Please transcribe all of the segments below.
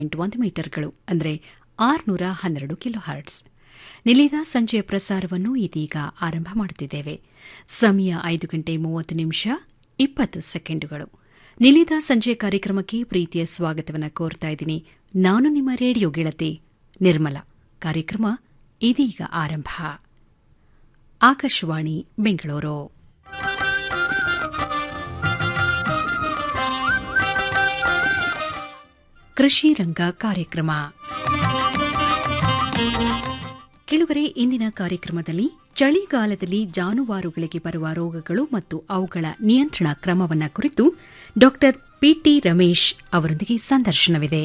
Point ಒಂದು ಮೀಟರ್ಗಳು ಅಂದರೆ ಆರುನೂರ ಹನ್ನೆರಡು ಕಿಲೋ ಹರ್ಟ್ಸ್ ನಿಲಿದ ಸಂಜೆಯ ಪ್ರಸಾರವನ್ನು ಇದೀಗ ಆರಂಭ ಮಾಡುತ್ತಿದ್ದೇವೆ ಸಮಯ ಐದು ಗಂಟೆ ಮೂವತ್ತು ನಿಮಿಷ ಇಪ್ಪತ್ತು ಸೆಕೆಂಡುಗಳು ನಿಲಿದ ಸಂಜೆ ಕಾರ್ಯಕ್ರಮಕ್ಕೆ ಪ್ರೀತಿಯ ಸ್ವಾಗತವನ್ನು ಕೋರ್ತಾ ಇದ್ದೀನಿ ನಾನು ನಿಮ್ಮ ರೇಡಿಯೋ ಗೆಳತಿ ನಿರ್ಮಲಾ ಕಾರ್ಯಕ್ರಮ ಇದೀಗ ಆರಂಭ ಆಕಾಶವಾಣಿ ಬೆಂಗಳೂರು ಕೃಷಿ ರಂಗ ಕಾರ್ಯಕ್ರಮ ಕೆಳಗರೆ ಇಂದಿನ ಕಾರ್ಯಕ್ರಮದಲ್ಲಿ ಚಳಿಗಾಲದಲ್ಲಿ ಜಾನುವಾರುಗಳಿಗೆ ಬರುವ ರೋಗಗಳು ಮತ್ತು ಅವುಗಳ ನಿಯಂತ್ರಣ ಕ್ರಮವನ್ನು ಕುರಿತು ಡಾ ಪಿಟಿ ರಮೇಶ್ ಅವರೊಂದಿಗೆ ಸಂದರ್ಶನವಿದೆ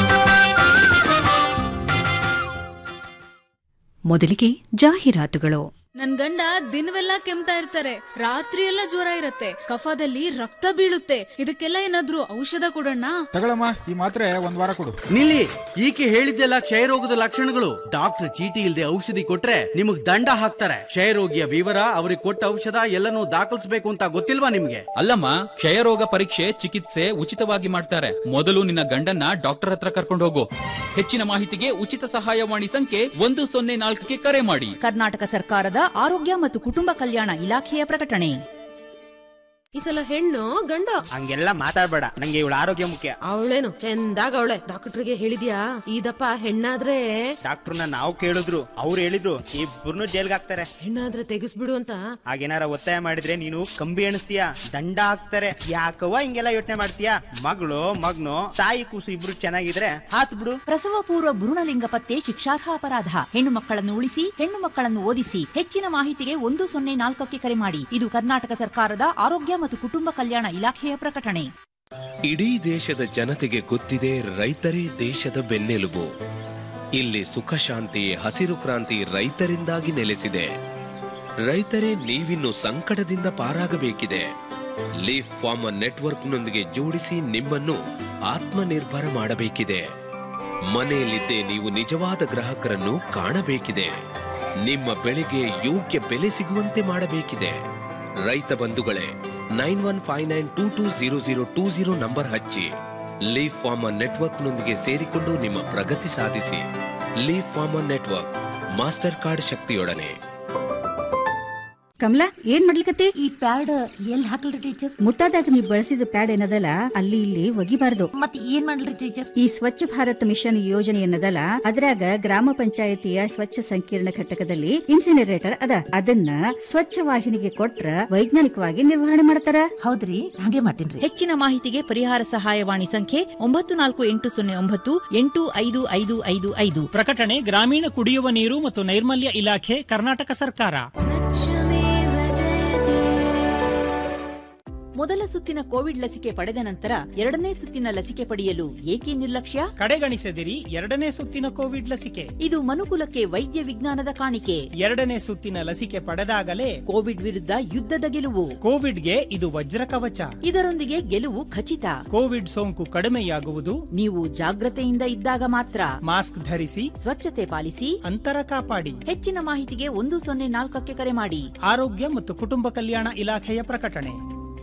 ಮೊದಲಿಗೆ ಜಾಹೀರಾತುಗಳು ನನ್ ಗಂಡ ದಿನವೆಲ್ಲ ಕೆಮ್ತಾ ಇರ್ತಾರೆ ರಾತ್ರಿ ಎಲ್ಲ ಜ್ವರ ಇರತ್ತೆ ಕಫದಲ್ಲಿ ರಕ್ತ ಬೀಳುತ್ತೆ ಇದಕ್ಕೆಲ್ಲ ಏನಾದ್ರೂ ಔಷಧ ಕೊಡೋಣ ತಗೊಳಮ್ಮ ಈ ಮಾತ್ರೆ ಒಂದ್ ವಾರ ಕೊಡು ನಿಲ್ಲಿ ಈಕೆ ಹೇಳಿದ್ದೆಲ್ಲ ಕ್ಷಯರೋಗದ ಲಕ್ಷಣಗಳು ಡಾಕ್ಟರ್ ಚೀಟಿ ಇಲ್ಲದೆ ಔಷಧಿ ಕೊಟ್ರೆ ನಿಮಗ್ ದಂಡ ಹಾಕ್ತಾರೆ ಕ್ಷಯರೋಗಿಯ ವಿವರ ಅವ್ರಿಗೆ ಕೊಟ್ಟ ಔಷಧ ಎಲ್ಲನೂ ದಾಖಲಿಸಬೇಕು ಅಂತ ಗೊತ್ತಿಲ್ವಾ ನಿಮ್ಗೆ ಅಲ್ಲಮ್ಮ ಕ್ಷಯರೋಗ ಪರೀಕ್ಷೆ ಚಿಕಿತ್ಸೆ ಉಚಿತವಾಗಿ ಮಾಡ್ತಾರೆ ಮೊದಲು ನಿನ್ನ ಗಂಡನ್ನ ಡಾಕ್ಟರ್ ಹತ್ರ ಕರ್ಕೊಂಡು ಹೋಗು ಹೆಚ್ಚಿನ ಮಾಹಿತಿಗೆ ಉಚಿತ ಸಹಾಯವಾಣಿ ಸಂಖ್ಯೆ ಒಂದು ಸೊನ್ನೆ ನಾಲ್ಕಕ್ಕೆ ಕರೆ ಮಾಡಿ ಕರ್ನಾಟಕ ಸರ್ಕಾರದ ಆರೋಗ್ಯ ಮತ್ತು ಕುಟುಂಬ ಕಲ್ಯಾಣ ಇಲಾಖೆಯ ಪ್ರಕಟಣೆ ಈ ಸಲ ಹೆಣ್ಣು ಗಂಡ ಹಂಗೆಲ್ಲ ಮಾತಾಡ್ಬೇಡ ನಂಗೆ ಇವಳ ಆರೋಗ್ಯ ಮುಖ್ಯ ಅವಳೇನು ಚಂದಾಗ ಅವಳೆ ಡಾಕ್ಟರ್ಗೆ ಹೇಳಿದ್ಯಾ ಇದಪ್ಪ ಹೆಣ್ಣಾದ್ರೆ ಡಾಕ್ಟರ್ನ ನಾವು ಕೇಳಿದ್ರು ಅವ್ರು ಹೇಳಿದ್ರು ಇಬ್ಬರನ್ನು ಜೈಲ್ಗೆ ಹಾಕ್ತಾರೆ ಹೆಣ್ಣಾದ್ರೆ ತೆಗಿಸ್ಬಿಡು ಅಂತ ಹಾಗೇನಾರ ಒತ್ತಾಯ ಮಾಡಿದ್ರೆ ನೀನು ಕಂಬಿ ಎಣಿಸ್ತೀಯ ದಂಡ ಹಾಕ್ತಾರೆ ಯಾಕವ್ವ ಹಿಂಗೆಲ್ಲ ಯೋಚನೆ ಮಾಡ್ತೀಯ ಮಗಳು ಮಗ್ನು ತಾಯಿ ಕೂಸು ಇಬ್ರು ಚೆನ್ನಾಗಿದ್ರೆ ಹಾತ್ ಬಿಡು ಪ್ರಸವ ಪೂರ್ವ ಭ್ರೂಣಲಿಂಗ ಪತ್ತೆ ಶಿಕ್ಷಾರ್ಹ ಅಪರಾಧ ಹೆಣ್ಣು ಮಕ್ಕಳನ್ನು ಉಳಿಸಿ ಹೆಣ್ಣು ಮಕ್ಕಳನ್ನು ಓದಿಸಿ ಹೆಚ್ಚಿನ ಮಾಹಿತಿಗೆ ಒಂದು ಸೊನ್ನೆ ನಾಲ್ಕಕ್ಕೆ ಕರೆ ಮಾಡಿ ಇದು ಕರ್ನಾಟಕ ಸರ್ಕಾರದ ಆರೋಗ್ಯ ಮತ್ತು ಕುಟುಂಬ ಕಲ್ಯಾಣ ಇಲಾಖೆಯ ಪ್ರಕಟಣೆ ಇಡೀ ದೇಶದ ಜನತೆಗೆ ಗೊತ್ತಿದೆ ರೈತರೇ ದೇಶದ ಬೆನ್ನೆಲುಬು ಇಲ್ಲಿ ಸುಖ ಶಾಂತಿ ಹಸಿರು ಕ್ರಾಂತಿ ರೈತರಿಂದಾಗಿ ನೆಲೆಸಿದೆ ರೈತರೇ ನೀವಿನ್ನು ಸಂಕಟದಿಂದ ಪಾರಾಗಬೇಕಿದೆ ಲೀಫ್ ಫಾರ್ಮರ್ ನೆಟ್ವರ್ಕ್ನೊಂದಿಗೆ ಜೋಡಿಸಿ ನಿಮ್ಮನ್ನು ಆತ್ಮನಿರ್ಭರ ಮಾಡಬೇಕಿದೆ ಮನೆಯಲ್ಲಿದ್ದೇ ನೀವು ನಿಜವಾದ ಗ್ರಾಹಕರನ್ನು ಕಾಣಬೇಕಿದೆ ನಿಮ್ಮ ಬೆಳೆಗೆ ಯೋಗ್ಯ ಬೆಲೆ ಸಿಗುವಂತೆ ಮಾಡಬೇಕಿದೆ ರೈತ ಬಂಧುಗಳೇ nine one five nine two two zero zero two zero number ಹಚ್ಚಿ ಲೀಫ್ ಫಾರ್ಮರ್ ನೆಟ್ವರ್ಕ್ನೊಂದಿಗೆ ಸೇರಿಕೊಂಡು ನಿಮ್ಮ ಪ್ರಗತಿ ಸಾಧಿಸಿ Leaf Farmer Network Mastercard ಶಕ್ತಿಯೊಡನೆ ಕಮಲಾ ಏನ್ ಮಾಡ್ಲಿಕತ್ತಿ ಈ ಪ್ಯಾಡ್ ಎಲ್ಲಿ ಹಾಕಲ್ರಿ ಟೀಚರ್ ಮುಟ್ಟಾದಾಗ ನೀವು ಬಳಸಿದ ಪ್ಯಾಡ್ ಏನದಲ್ಲ ಅಲ್ಲಿ ಇಲ್ಲಿ ಒಗಿಬಾರ್ದು ಮತ್ ಏನ್ ಮಾಡ್ಲಿ ಟೀಚರ್ ಈ ಸ್ವಚ್ಛ ಭಾರತ್ ಮಿಷನ್ ಯೋಜನೆ ಏನದಲ್ಲ ಅದ್ರಾಗ ಗ್ರಾಮ ಪಂಚಾಯತಿಯ ಸ್ವಚ್ಛ ಸಂಕೀರ್ಣ ಘಟಕದಲ್ಲಿ ಇನ್ಸಿನರೇಟರ್ ಅದ ಅದನ್ನ ಸ್ವಚ್ಛ ವಾಹಿನಿಗೆ ಕೊಟ್ರ ವೈಜ್ಞಾನಿಕವಾಗಿ ನಿರ್ವಹಣೆ ಮಾಡ್ತಾರ ಹೌದ್ರಿ ಹಾಗೆ ಮಾಡ್ತೀನ್ರಿ ಹೆಚ್ಚಿನ ಮಾಹಿತಿಗೆ ಪರಿಹಾರ ಸಹಾಯವಾಣಿ ಸಂಖ್ಯೆ ಒಂಬತ್ತು ನಾಲ್ಕು ಎಂಟು ಸೊನ್ನೆ ಒಂಬತ್ತು ಎಂಟು ಐದು ಐದು ಐದು ಐದು ಪ್ರಕಟಣೆ ಗ್ರಾಮೀಣ ಕುಡಿಯುವ ನೀರು ಮತ್ತು ನೈರ್ಮಲ್ಯ ಇಲಾಖೆ ಕರ್ನಾಟಕ ಸರ್ಕಾರ ಮೊದಲ ಸುತ್ತಿನ ಕೋವಿಡ್ ಲಸಿಕೆ ಪಡೆದ ನಂತರ ಎರಡನೇ ಸುತ್ತಿನ ಲಸಿಕೆ ಪಡೆಯಲು ಏಕೆ ನಿರ್ಲಕ್ಷ್ಯ ಕಡೆಗಣಿಸದಿರಿ ಎರಡನೇ ಸುತ್ತಿನ ಕೋವಿಡ್ ಲಸಿಕೆ ಇದು ಮನುಕುಲಕ್ಕೆ ವೈದ್ಯ ವಿಜ್ಞಾನದ ಕಾಣಿಕೆ ಎರಡನೇ ಸುತ್ತಿನ ಲಸಿಕೆ ಪಡೆದಾಗಲೇ ಕೋವಿಡ್ ವಿರುದ್ಧ ಯುದ್ಧದ ಗೆಲುವು ಕೋವಿಡ್ಗೆ ಇದು ವಜ್ರ ಕವಚ ಇದರೊಂದಿಗೆ ಗೆಲುವು ಖಚಿತ ಕೋವಿಡ್ ಸೋಂಕು ಕಡಿಮೆಯಾಗುವುದು ನೀವು ಜಾಗ್ರತೆಯಿಂದ ಇದ್ದಾಗ ಮಾತ್ರ ಮಾಸ್ಕ್ ಧರಿಸಿ ಸ್ವಚ್ಛತೆ ಪಾಲಿಸಿ ಅಂತರ ಕಾಪಾಡಿ ಹೆಚ್ಚಿನ ಮಾಹಿತಿಗೆ ಒಂದು ಸೊನ್ನೆ ನಾಲ್ಕಕ್ಕೆ ಕರೆ ಮಾಡಿ ಆರೋಗ್ಯ ಮತ್ತು ಕುಟುಂಬ ಕಲ್ಯಾಣ ಇಲಾಖೆಯ ಪ್ರಕಟಣೆ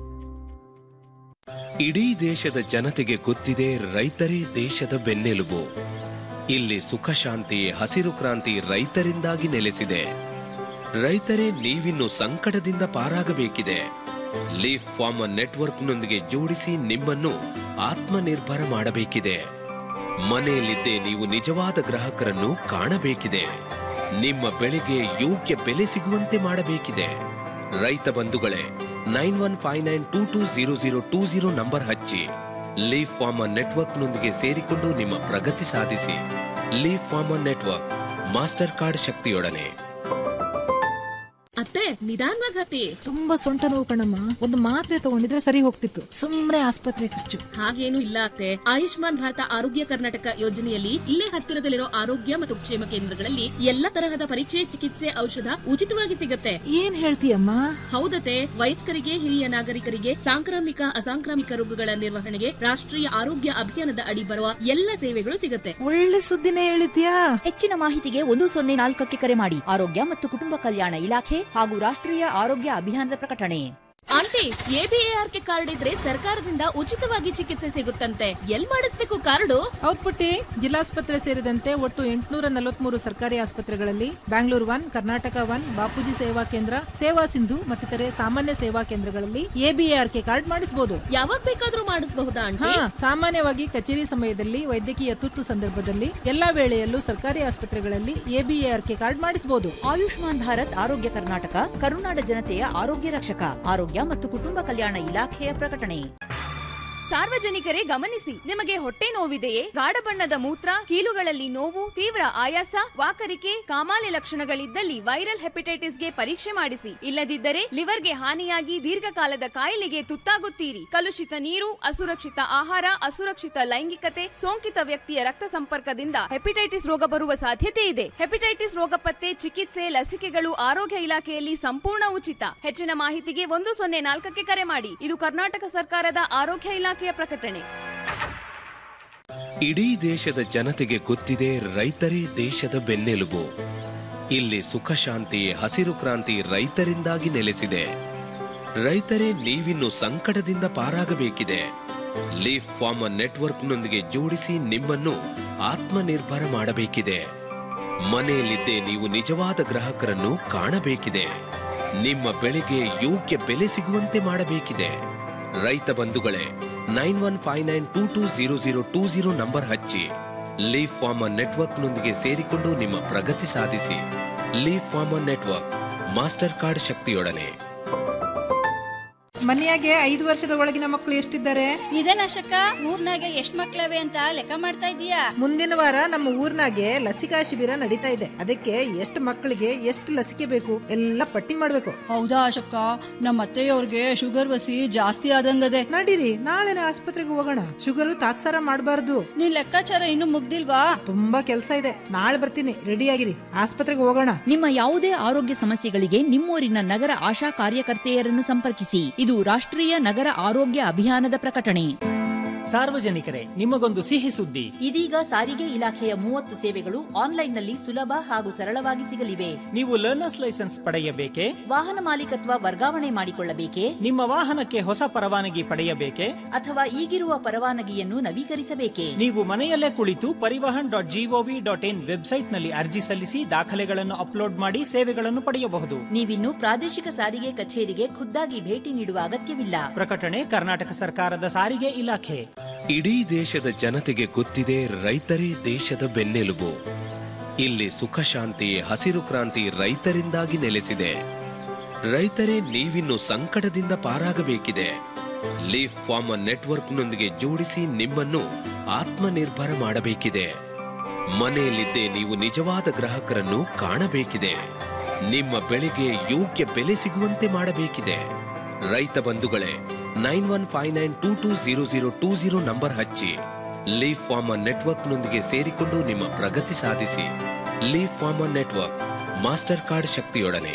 ಇಡೀ ದೇಶದ ಜನತೆಗೆ ಗೊತ್ತಿದೆ ರೈತರೇ ದೇಶದ ಬೆನ್ನೆಲುಬು ಇಲ್ಲಿ ಸುಖ ಶಾಂತಿ ಹಸಿರು ಕ್ರಾಂತಿ ರೈತರಿಂದಾಗಿ ನೆಲೆಸಿದೆ ರೈತರೇ ನೀವಿನ್ನು ಸಂಕಟದಿಂದ ಪಾರಾಗಬೇಕಿದೆ ಲೀಫ್ ಫಾರ್ಮರ್ ನೆಟ್ವರ್ಕ್ನೊಂದಿಗೆ ಜೋಡಿಸಿ ನಿಮ್ಮನ್ನು ಆತ್ಮನಿರ್ಭರ ಮಾಡಬೇಕಿದೆ ಮನೆಯಲ್ಲಿದ್ದೇ ನೀವು ನಿಜವಾದ ಗ್ರಾಹಕರನ್ನು ಕಾಣಬೇಕಿದೆ ನಿಮ್ಮ ಬೆಳೆಗೆ ಯೋಗ್ಯ ಬೆಲೆ ಸಿಗುವಂತೆ ಮಾಡಬೇಕಿದೆ ರೈತ ಬಂಧುಗಳೇ nine one five nine two two zero zero two zero number ಹಚ್ಚಿ ಲೀಫ್ ಫಾರ್ಮರ್ ನೆಟ್ವರ್ಕ್ನೊಂದಿಗೆ ಸೇರಿಕೊಂಡು ನಿಮ್ಮ ಪ್ರಗತಿ ಸಾಧಿಸಿ Leaf Farmer Network Mastercard ಶಕ್ತಿಯೊಡನೆ ಅತ್ತೆ ನಿಧಾನವಾಗಿ ಹತ್ತಿ ತುಂಬಾ ಸೊಂಟ ನೋವು ಕಣಮ್ಮ ಒಂದು ಮಾತ್ರೆ ತಗೊಂಡಿದ್ರೆ ಸರಿ ಹೋಗ್ತಿತ್ತು ಸುಮ್ನೆ ಆಸ್ಪತ್ರೆ ಖರ್ಚು ಹಾಗೇನು ಇಲ್ಲ ಅತ್ತೆ ಆಯುಷ್ಮಾನ್ ಭಾರತ ಆರೋಗ್ಯ ಕರ್ನಾಟಕ ಯೋಜನೆಯಲ್ಲಿ ಇಲ್ಲೇ ಹತ್ತಿರದಲ್ಲಿರೋ ಆರೋಗ್ಯ ಮತ್ತು ಕ್ಷೇಮ ಕೇಂದ್ರಗಳಲ್ಲಿ ಎಲ್ಲಾ ತರಹದ ಪರೀಕ್ಷೆ ಚಿಕಿತ್ಸೆ ಔಷಧ ಉಚಿತವಾಗಿ ಸಿಗತ್ತೆ ಏನ್ ಹೇಳ್ತೀಯಮ್ಮ ಹೌದತೆ ವಯಸ್ಕರಿಗೆ ಹಿರಿಯ ನಾಗರಿಕರಿಗೆ ಸಾಂಕ್ರಾಮಿಕ ಅಸಾಂಕ್ರಾಮಿಕ ರೋಗಗಳ ನಿರ್ವಹಣೆಗೆ ರಾಷ್ಟ್ರೀಯ ಆರೋಗ್ಯ ಅಭಿಯಾನದ ಅಡಿ ಬರುವ ಎಲ್ಲ ಸೇವೆಗಳು ಸಿಗತ್ತೆ ಒಳ್ಳೆ ಸುದ್ದಿನೇ ಹೇಳಿದ್ಯಾ ಹೆಚ್ಚಿನ ಮಾಹಿತಿಗೆ ಒಂದು ಸೊನ್ನೆ ನಾಲ್ಕಕ್ಕೆ ಕರೆ ಮಾಡಿ ಆರೋಗ್ಯ ಮತ್ತು ಕುಟುಂಬ ಕಲ್ಯಾಣ ಇಲಾಖೆ ಹಾಗೂ ರಾಷ್ಟ್ರೀಯ ಆರೋಗ್ಯ ಅಭಿಯಾನದ ಪ್ರಕಟಣೆ ಆಂಟಿ ಎಬಿಎಆರ್ಕೆ ಕಾರ್ಡ್ ಇದ್ರೆ ಸರ್ಕಾರದಿಂದ ಉಚಿತವಾಗಿ ಚಿಕಿತ್ಸೆ ಸಿಗುತ್ತಂತೆ ಎಲ್ ಮಾಡಿಸ್ಬೇಕು ಕಾರ್ಡು ಹೌದ್ ಪುಟ್ಟಿ ಜಿಲ್ಲಾಸ್ಪತ್ರೆ ಸೇರಿದಂತೆ ಒಟ್ಟು ಎಂಟುನೂರ ನಲವತ್ಮೂರು ಸರ್ಕಾರಿ ಆಸ್ಪತ್ರೆಗಳಲ್ಲಿ ಬ್ಯಾಂಗ್ಳೂರ್ ಒನ್ ಕರ್ನಾಟಕ ಒನ್ ಬಾಪೂಜಿ ಸೇವಾ ಕೇಂದ್ರ ಸೇವಾ ಸಿಂಧು ಮತ್ತಿತರೆ ಸಾಮಾನ್ಯ ಸೇವಾ ಕೇಂದ್ರಗಳಲ್ಲಿ ಎಬಿಎಆರ್ಕೆ ಕಾರ್ಡ್ ಮಾಡಿಸಬಹುದು ಯಾವಾಗ ಬೇಕಾದ್ರೂ ಮಾಡಿಸಬಹುದಾ ಹಾ ಆಂಟಿ ಸಾಮಾನ್ಯವಾಗಿ ಕಚೇರಿ ಸಮಯದಲ್ಲಿ ವೈದ್ಯಕೀಯ ತುರ್ತು ಸಂದರ್ಭದಲ್ಲಿ ಎಲ್ಲಾ ವೇಳೆಯಲ್ಲೂ ಸರ್ಕಾರಿ ಆಸ್ಪತ್ರೆಗಳಲ್ಲಿ ಎಬಿಎಆರ್ಕೆ ಕಾರ್ಡ್ ಮಾಡಿಸಬಹುದು ಆಯುಷ್ಮಾನ್ ಭಾರತ್ ಆರೋಗ್ಯ ಕರ್ನಾಟಕ ಕರುನಾಡ ಜನತೆಯ ಆರೋಗ್ಯ ರಕ್ಷಕ ಆರೋಗ್ಯ ಮತ್ತು ಕುಟುಂಬ ಕಲ್ಯಾಣ ಇಲಾಖೆಯ ಪ್ರಕಟಣೆ ಸಾರ್ವಜನಿಕರೇ ಗಮನಿಸಿ ನಿಮಗೆ ಹೊಟ್ಟೆ ನೋವಿದೆಯೇ ಗಾಢ ಬಣ್ಣದ ಮೂತ್ರ ಕೀಲುಗಳಲ್ಲಿ ನೋವು ತೀವ್ರ ಆಯಾಸ ವಾಕರಿಕೆ ಕಾಮಾಲೆ ಲಕ್ಷಣಗಳಿದ್ದಲ್ಲಿ ವೈರಲ್ ಹೆಪಟೈಟಿಸ್ಗೆ ಪರೀಕ್ಷೆ ಮಾಡಿಸಿ ಇಲ್ಲದಿದ್ದರೆ ಲಿವರ್ಗೆ ಹಾನಿಯಾಗಿ ದೀರ್ಘಕಾಲದ ಕಾಯಿಲೆಗೆ ತುತ್ತಾಗುತ್ತೀರಿ ಕಲುಷಿತ ನೀರು ಅಸುರಕ್ಷಿತ ಆಹಾರ ಅಸುರಕ್ಷಿತ ಲೈಂಗಿಕತೆ ಸೋಂಕಿತ ವ್ಯಕ್ತಿಯ ರಕ್ತ ಸಂಪರ್ಕದಿಂದ ಹೆಪಟೈಟಿಸ್ ರೋಗ ಬರುವ ಸಾಧ್ಯತೆ ಇದೆ ಹೆಪಟೈಟಿಸ್ ರೋಗ ಪತ್ತೆ ಚಿಕಿತ್ಸೆ ಲಸಿಕೆಗಳು ಆರೋಗ್ಯ ಇಲಾಖೆಯಲ್ಲಿ ಸಂಪೂರ್ಣ ಉಚಿತ ಹೆಚ್ಚಿನ ಮಾಹಿತಿಗೆ ಒಂದು ಸೊನ್ನೆ ನಾಲ್ಕಕ್ಕೆ ಕರೆ ಮಾಡಿ ಇದು ಕರ್ನಾಟಕ ಸರ್ಕಾರದ ಆರೋಗ್ಯ ಇಲಾಖೆಯ ಪ್ರಕಟಣೆ ಇಡೀ ದೇಶದ ಜನತೆಗೆ ಗೊತ್ತಿದೆ ರೈತರೇ ದೇಶದ ಬೆನ್ನೆಲುಬು ಇಲ್ಲಿ ಸುಖ ಶಾಂತಿ ಹಸಿರು ಕ್ರಾಂತಿ ರೈತರಿಂದಾಗಿ ನೆಲೆಸಿದೆ ರೈತರೇ ನೀವಿನ್ನು ಸಂಕಟದಿಂದ ಪಾರಾಗಬೇಕಿದೆ ಲೀಫ್ ಫಾರ್ಮರ್ ನೆಟ್ವರ್ಕ್ನೊಂದಿಗೆ ಜೋಡಿಸಿ ನಿಮ್ಮನ್ನು ಆತ್ಮನಿರ್ಭರ ಮಾಡಬೇಕಿದೆ ಮನೆಯಲ್ಲಿದ್ದೇ ನೀವು ನಿಜವಾದ ಗ್ರಾಹಕರನ್ನು ಕಾಣಬೇಕಿದೆ ನಿಮ್ಮ ಬೆಳೆಗೆ ಯೋಗ್ಯ ಬೆಲೆ ಸಿಗುವಂತೆ ಮಾಡಬೇಕಿದೆ ರೈತ ಬಂಧುಗಳೇ nine one five nine two two zero zero two zero number ಹಚ್ಚಿ ಲೀಫ್ ಫಾರ್ಮರ್ ನೆಟ್ವರ್ಕ್ನೊಂದಿಗೆ ಸೇರಿಕೊಂಡು ನಿಮ್ಮ ಪ್ರಗತಿ ಸಾಧಿಸಿ Leaf Farmer Network Mastercard ಶಕ್ತಿಯೊಡನೆ ಮನೆಯಾಗೆ ಐದು ವರ್ಷದ ಒಳಗಿನ ಮಕ್ಕಳು ಎಷ್ಟಿದ್ದಾರೆ ಇದೇನಶಕ್ಕ ಊರ್ನಾಗೆ ಎಷ್ಟ್ ಮಕ್ಳವೆ ಅಂತ ಲೆಕ್ಕ ಮಾಡ್ತಾ ಇದೀಯಾ ಮುಂದಿನ ವಾರ ನಮ್ಮ ಊರ್ನಾಗೆ ಲಸಿಕಾ ಶಿಬಿರ ನಡೀತಾ ಇದೆ ಅದಕ್ಕೆ ಎಷ್ಟು ಮಕ್ಕಳಿಗೆ ಎಷ್ಟು ಲಸಿಕೆ ಬೇಕು ಎಲ್ಲ ಪಟ್ಟಿ ಮಾಡ್ಬೇಕು ಹೌದಾ ಅಶಕ್ಕ ನಮ್ಮ ಅತ್ತೆಯವ್ರಿಗೆ ಶುಗರ್ ವಸಿ ಜಾಸ್ತಿ ಆದಂಗದೆ ನಡೀರಿ ನಾಳೆನೆ ಆಸ್ಪತ್ರೆಗೆ ಹೋಗೋಣ ಶುಗರ್ ತಾತ್ಸಾರ ಮಾಡಬಾರ್ದು ನಿನ್ ಲೆಕ್ಕಾಚಾರ ಇನ್ನು ಮುಗ್ದಿಲ್ವಾ ತುಂಬಾ ಕೆಲಸ ಇದೆ ನಾಳೆ ಬರ್ತೀನಿ ರೆಡಿ ಆಗಿರಿ ಆಸ್ಪತ್ರೆಗೆ ಹೋಗೋಣ ನಿಮ್ಮ ಯಾವುದೇ ಆರೋಗ್ಯ ಸಮಸ್ಯೆಗಳಿಗೆ ನಿಮ್ಮೂರಿನ ನಗರ ಆಶಾ ಕಾರ್ಯಕರ್ತೆಯರನ್ನು ಸಂಪರ್ಕಿಸಿ ಇದು ರಾಷ್ಟ್ರೀಯ ನಗರ ಆರೋಗ್ಯ ಅಭಿಯಾನದ ಪ್ರಕಟಣೆ ಸಾರ್ವಜನಿಕರೇ ನಿಮಗೊಂದು ಸಿಹಿ ಸುದ್ದಿ ಇದೀಗ ಸಾರಿಗೆ ಇಲಾಖೆಯ ಮೂವತ್ತು ಸೇವೆಗಳು ಆನ್ಲೈನ್ನಲ್ಲಿ ಸುಲಭ ಹಾಗೂ ಸರಳವಾಗಿ ಸಿಗಲಿವೆ ನೀವು ಲರ್ನರ್ಸ್ ಲೈಸೆನ್ಸ್ ಪಡೆಯಬೇಕೆ ವಾಹನ ಮಾಲೀಕತ್ವ ವರ್ಗಾವಣೆ ಮಾಡಿಕೊಳ್ಳಬೇಕೆ ನಿಮ್ಮ ವಾಹನಕ್ಕೆ ಹೊಸ ಪರವಾನಗಿ ಪಡೆಯಬೇಕೆ ಅಥವಾ ಈಗಿರುವ ಪರವಾನಗಿಯನ್ನು ನವೀಕರಿಸಬೇಕೆ ನೀವು ಮನೆಯಲ್ಲೇ ಕುಳಿತು Parivahan dot GOV dot in ವೆಬ್ಸೈಟ್ನಲ್ಲಿ ಅರ್ಜಿ ಸಲ್ಲಿಸಿ ದಾಖಲೆಗಳನ್ನು ಅಪ್ಲೋಡ್ ಮಾಡಿ ಸೇವೆಗಳನ್ನು ಪಡೆಯಬಹುದು ನೀವಿನ್ನು ಪ್ರಾದೇಶಿಕ ಸಾರಿಗೆ ಕಚೇರಿಗೆ ಖುದ್ದಾಗಿ ಭೇಟಿ ನೀಡುವ ಅಗತ್ಯವಿಲ್ಲ ಪ್ರಕಟಣೆ ಕರ್ನಾಟಕ ಸರ್ಕಾರದ ಸಾರಿಗೆ ಇಲಾಖೆ ಇಡೀ ದೇಶದ ಜನತೆಗೆ ಗೊತ್ತಿದೆ ರೈತರೇ ದೇಶದ ಬೆನ್ನೆಲುಬು ಇಲ್ಲಿ ಸುಖ ಶಾಂತಿ ಹಸಿರು ಕ್ರಾಂತಿ ರೈತರಿಂದಾಗಿ ನೆಲೆಸಿದೆ ರೈತರೇ ನೀವಿನ್ನು ಸಂಕಟದಿಂದ ಪಾರಾಗಬೇಕಿದೆ ಲೀಫ್ ಫಾರ್ಮರ್ ನೆಟ್ವರ್ಕ್ನೊಂದಿಗೆ ಜೋಡಿಸಿ ನಿಮ್ಮನ್ನು ಆತ್ಮನಿರ್ಭರ ಮಾಡಬೇಕಿದೆ ಮನೆಯಲ್ಲಿದ್ದೇ ನೀವು ನಿಜವಾದ ಗ್ರಾಹಕರನ್ನು ಕಾಣಬೇಕಿದೆ ನಿಮ್ಮ ಬೆಳೆಗೆ ಯೋಗ್ಯ ಬೆಲೆ ಸಿಗುವಂತೆ ಮಾಡಬೇಕಿದೆ ರೈತ ಬಂಧುಗಳೇ nine one five nine two two zero zero two zero number ಹಚ್ಚಿ ಲೀಫ್ ಫಾರ್ಮರ್ ನೆಟ್ವರ್ಕ್ನೊಂದಿಗೆ ಸೇರಿಕೊಂಡು ನಿಮ್ಮ ಪ್ರಗತಿ ಸಾಧಿಸಿ Leaf Farmer Network Mastercard ಶಕ್ತಿಯೊಡನೆ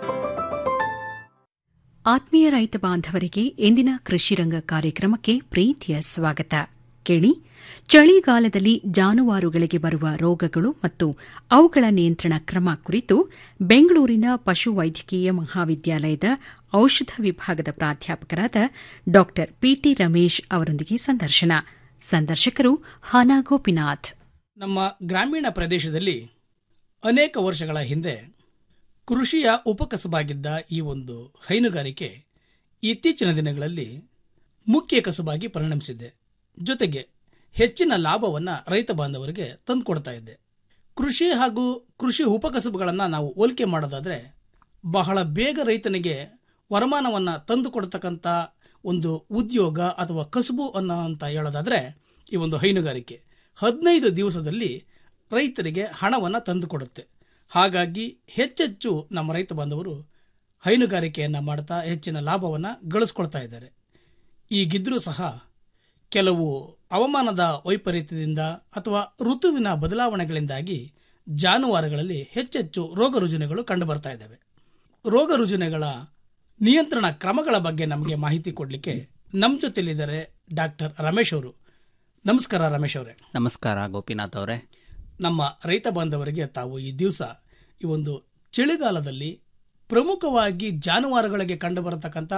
ಆತ್ಮೀಯ ರೈತ ಬಾಂಧವರಿಗೆ ಇಂದಿನ ಕೃಷಿರಂಗ ಕಾರ್ಯಕ್ರಮಕ್ಕೆ ಪ್ರೀತಿಯ ಸ್ವಾಗತ ಕೇಳಿ ಚಳಿಗಾಲದಲ್ಲಿ ಜಾನುವಾರುಗಳಿಗೆ ಬರುವ ರೋಗಗಳು ಮತ್ತು ಅವುಗಳ ನಿಯಂತ್ರಣ ಕ್ರಮ ಕುರಿತು ಬೆಂಗಳೂರಿನ ಪಶುವೈದ್ಯಕೀಯ ಮಹಾವಿದ್ಯಾಲಯದ ಔಷಧ ವಿಭಾಗದ ಪ್ರಾಧ್ಯಾಪಕರಾದ ಡಾ ಪಿಟಿ ರಮೇಶ್ ಅವರೊಂದಿಗೆ ಸಂದರ್ಶನ ಸಂದರ್ಶಕರು ಹಾನಾ ಗೋಪಿನಾಥ್ ನಮ್ಮ ಗ್ರಾಮೀಣ ಪ್ರದೇಶದಲ್ಲಿ ಅನೇಕ ವರ್ಷಗಳ ಹಿಂದೆ ಕೃಷಿಯ ಉಪಕಸಬಾಗಿದ್ದ ಈ ಒಂದು ಹೈನುಗಾರಿಕೆ ಇತ್ತೀಚಿನ ದಿನಗಳಲ್ಲಿ ಮುಖ್ಯ ಕಸಬಾಗಿ ಪರಿಣಮಿಸಿದೆ ಜೊತೆಗೆ ಹೆಚ್ಚಿನ ಲಾಭವನ್ನು ರೈತ ಬಾಂಧವರಿಗೆ ತಂದುಕೊಡ್ತಾ ಇದೆ ಕೃಷಿ ಹಾಗೂ ಕೃಷಿ ಉಪಕಸಬುಗಳನ್ನು ನಾವು ಹೋಲಿಕೆ ಮಾಡೋದಾದರೆ ಬಹಳ ಬೇಗ ರೈತನಿಗೆ ವರಮಾನವನ್ನು ತಂದುಕೊಡ್ತಕ್ಕಂಥ ಒಂದು ಉದ್ಯೋಗ ಅಥವಾ ಕಸುಬು ಅನ್ನೋ ಅಂತ ಹೇಳೋದಾದರೆ ಈ ಒಂದು ಹೈನುಗಾರಿಕೆ ಹದಿನೈದು ದಿವಸದಲ್ಲಿ ರೈತರಿಗೆ ಹಣವನ್ನು ತಂದುಕೊಡುತ್ತೆ ಹಾಗಾಗಿ ಹೆಚ್ಚೆಚ್ಚು ನಮ್ಮ ರೈತ ಬಾಂಧವರು ಹೈನುಗಾರಿಕೆಯನ್ನು ಮಾಡ್ತಾ ಹೆಚ್ಚಿನ ಲಾಭವನ್ನು ಗಳಿಸ್ಕೊಳ್ತಾ ಇದ್ದಾರೆ ಈಗಿದ್ರೂ ಸಹ ಕೆಲವು ಹವಾಮಾನದ ವೈಪರೀತ್ಯದಿಂದ ಅಥವಾ ಋತುವಿನ ಬದಲಾವಣೆಗಳಿಂದಾಗಿ ಜಾನುವಾರುಗಳಲ್ಲಿ ಹೆಚ್ಚೆಚ್ಚು ರೋಗ ರುಜಿನಗಳು ಕಂಡುಬರ್ತಾ ಇದ್ದಾವೆ ರೋಗ ರುಜಿನಗಳ ನಿಯಂತ್ರಣ ಕ್ರಮಗಳ ಬಗ್ಗೆ ನಮಗೆ ಮಾಹಿತಿ ಕೊಡಲಿಕ್ಕೆ ನಮ್ಮ ಜೊತೆಲಿದ್ದಾರೆ ಡಾಕ್ಟರ್ ರಮೇಶ್ ಅವರು ನಮಸ್ಕಾರ ರಮೇಶ್ ಅವರೇ ನಮಸ್ಕಾರ ಗೋಪಿನಾಥ್ ಅವರೇ ನಮ್ಮ ರೈತ ಬಾಂಧವರಿಗೆ ತಾವು ಈ ದಿವಸ ಈ ಒಂದು ಚಳಿಗಾಲದಲ್ಲಿ ಪ್ರಮುಖವಾಗಿ ಜಾನುವಾರುಗಳಿಗೆ ಕಂಡುಬರತಕ್ಕಂಥ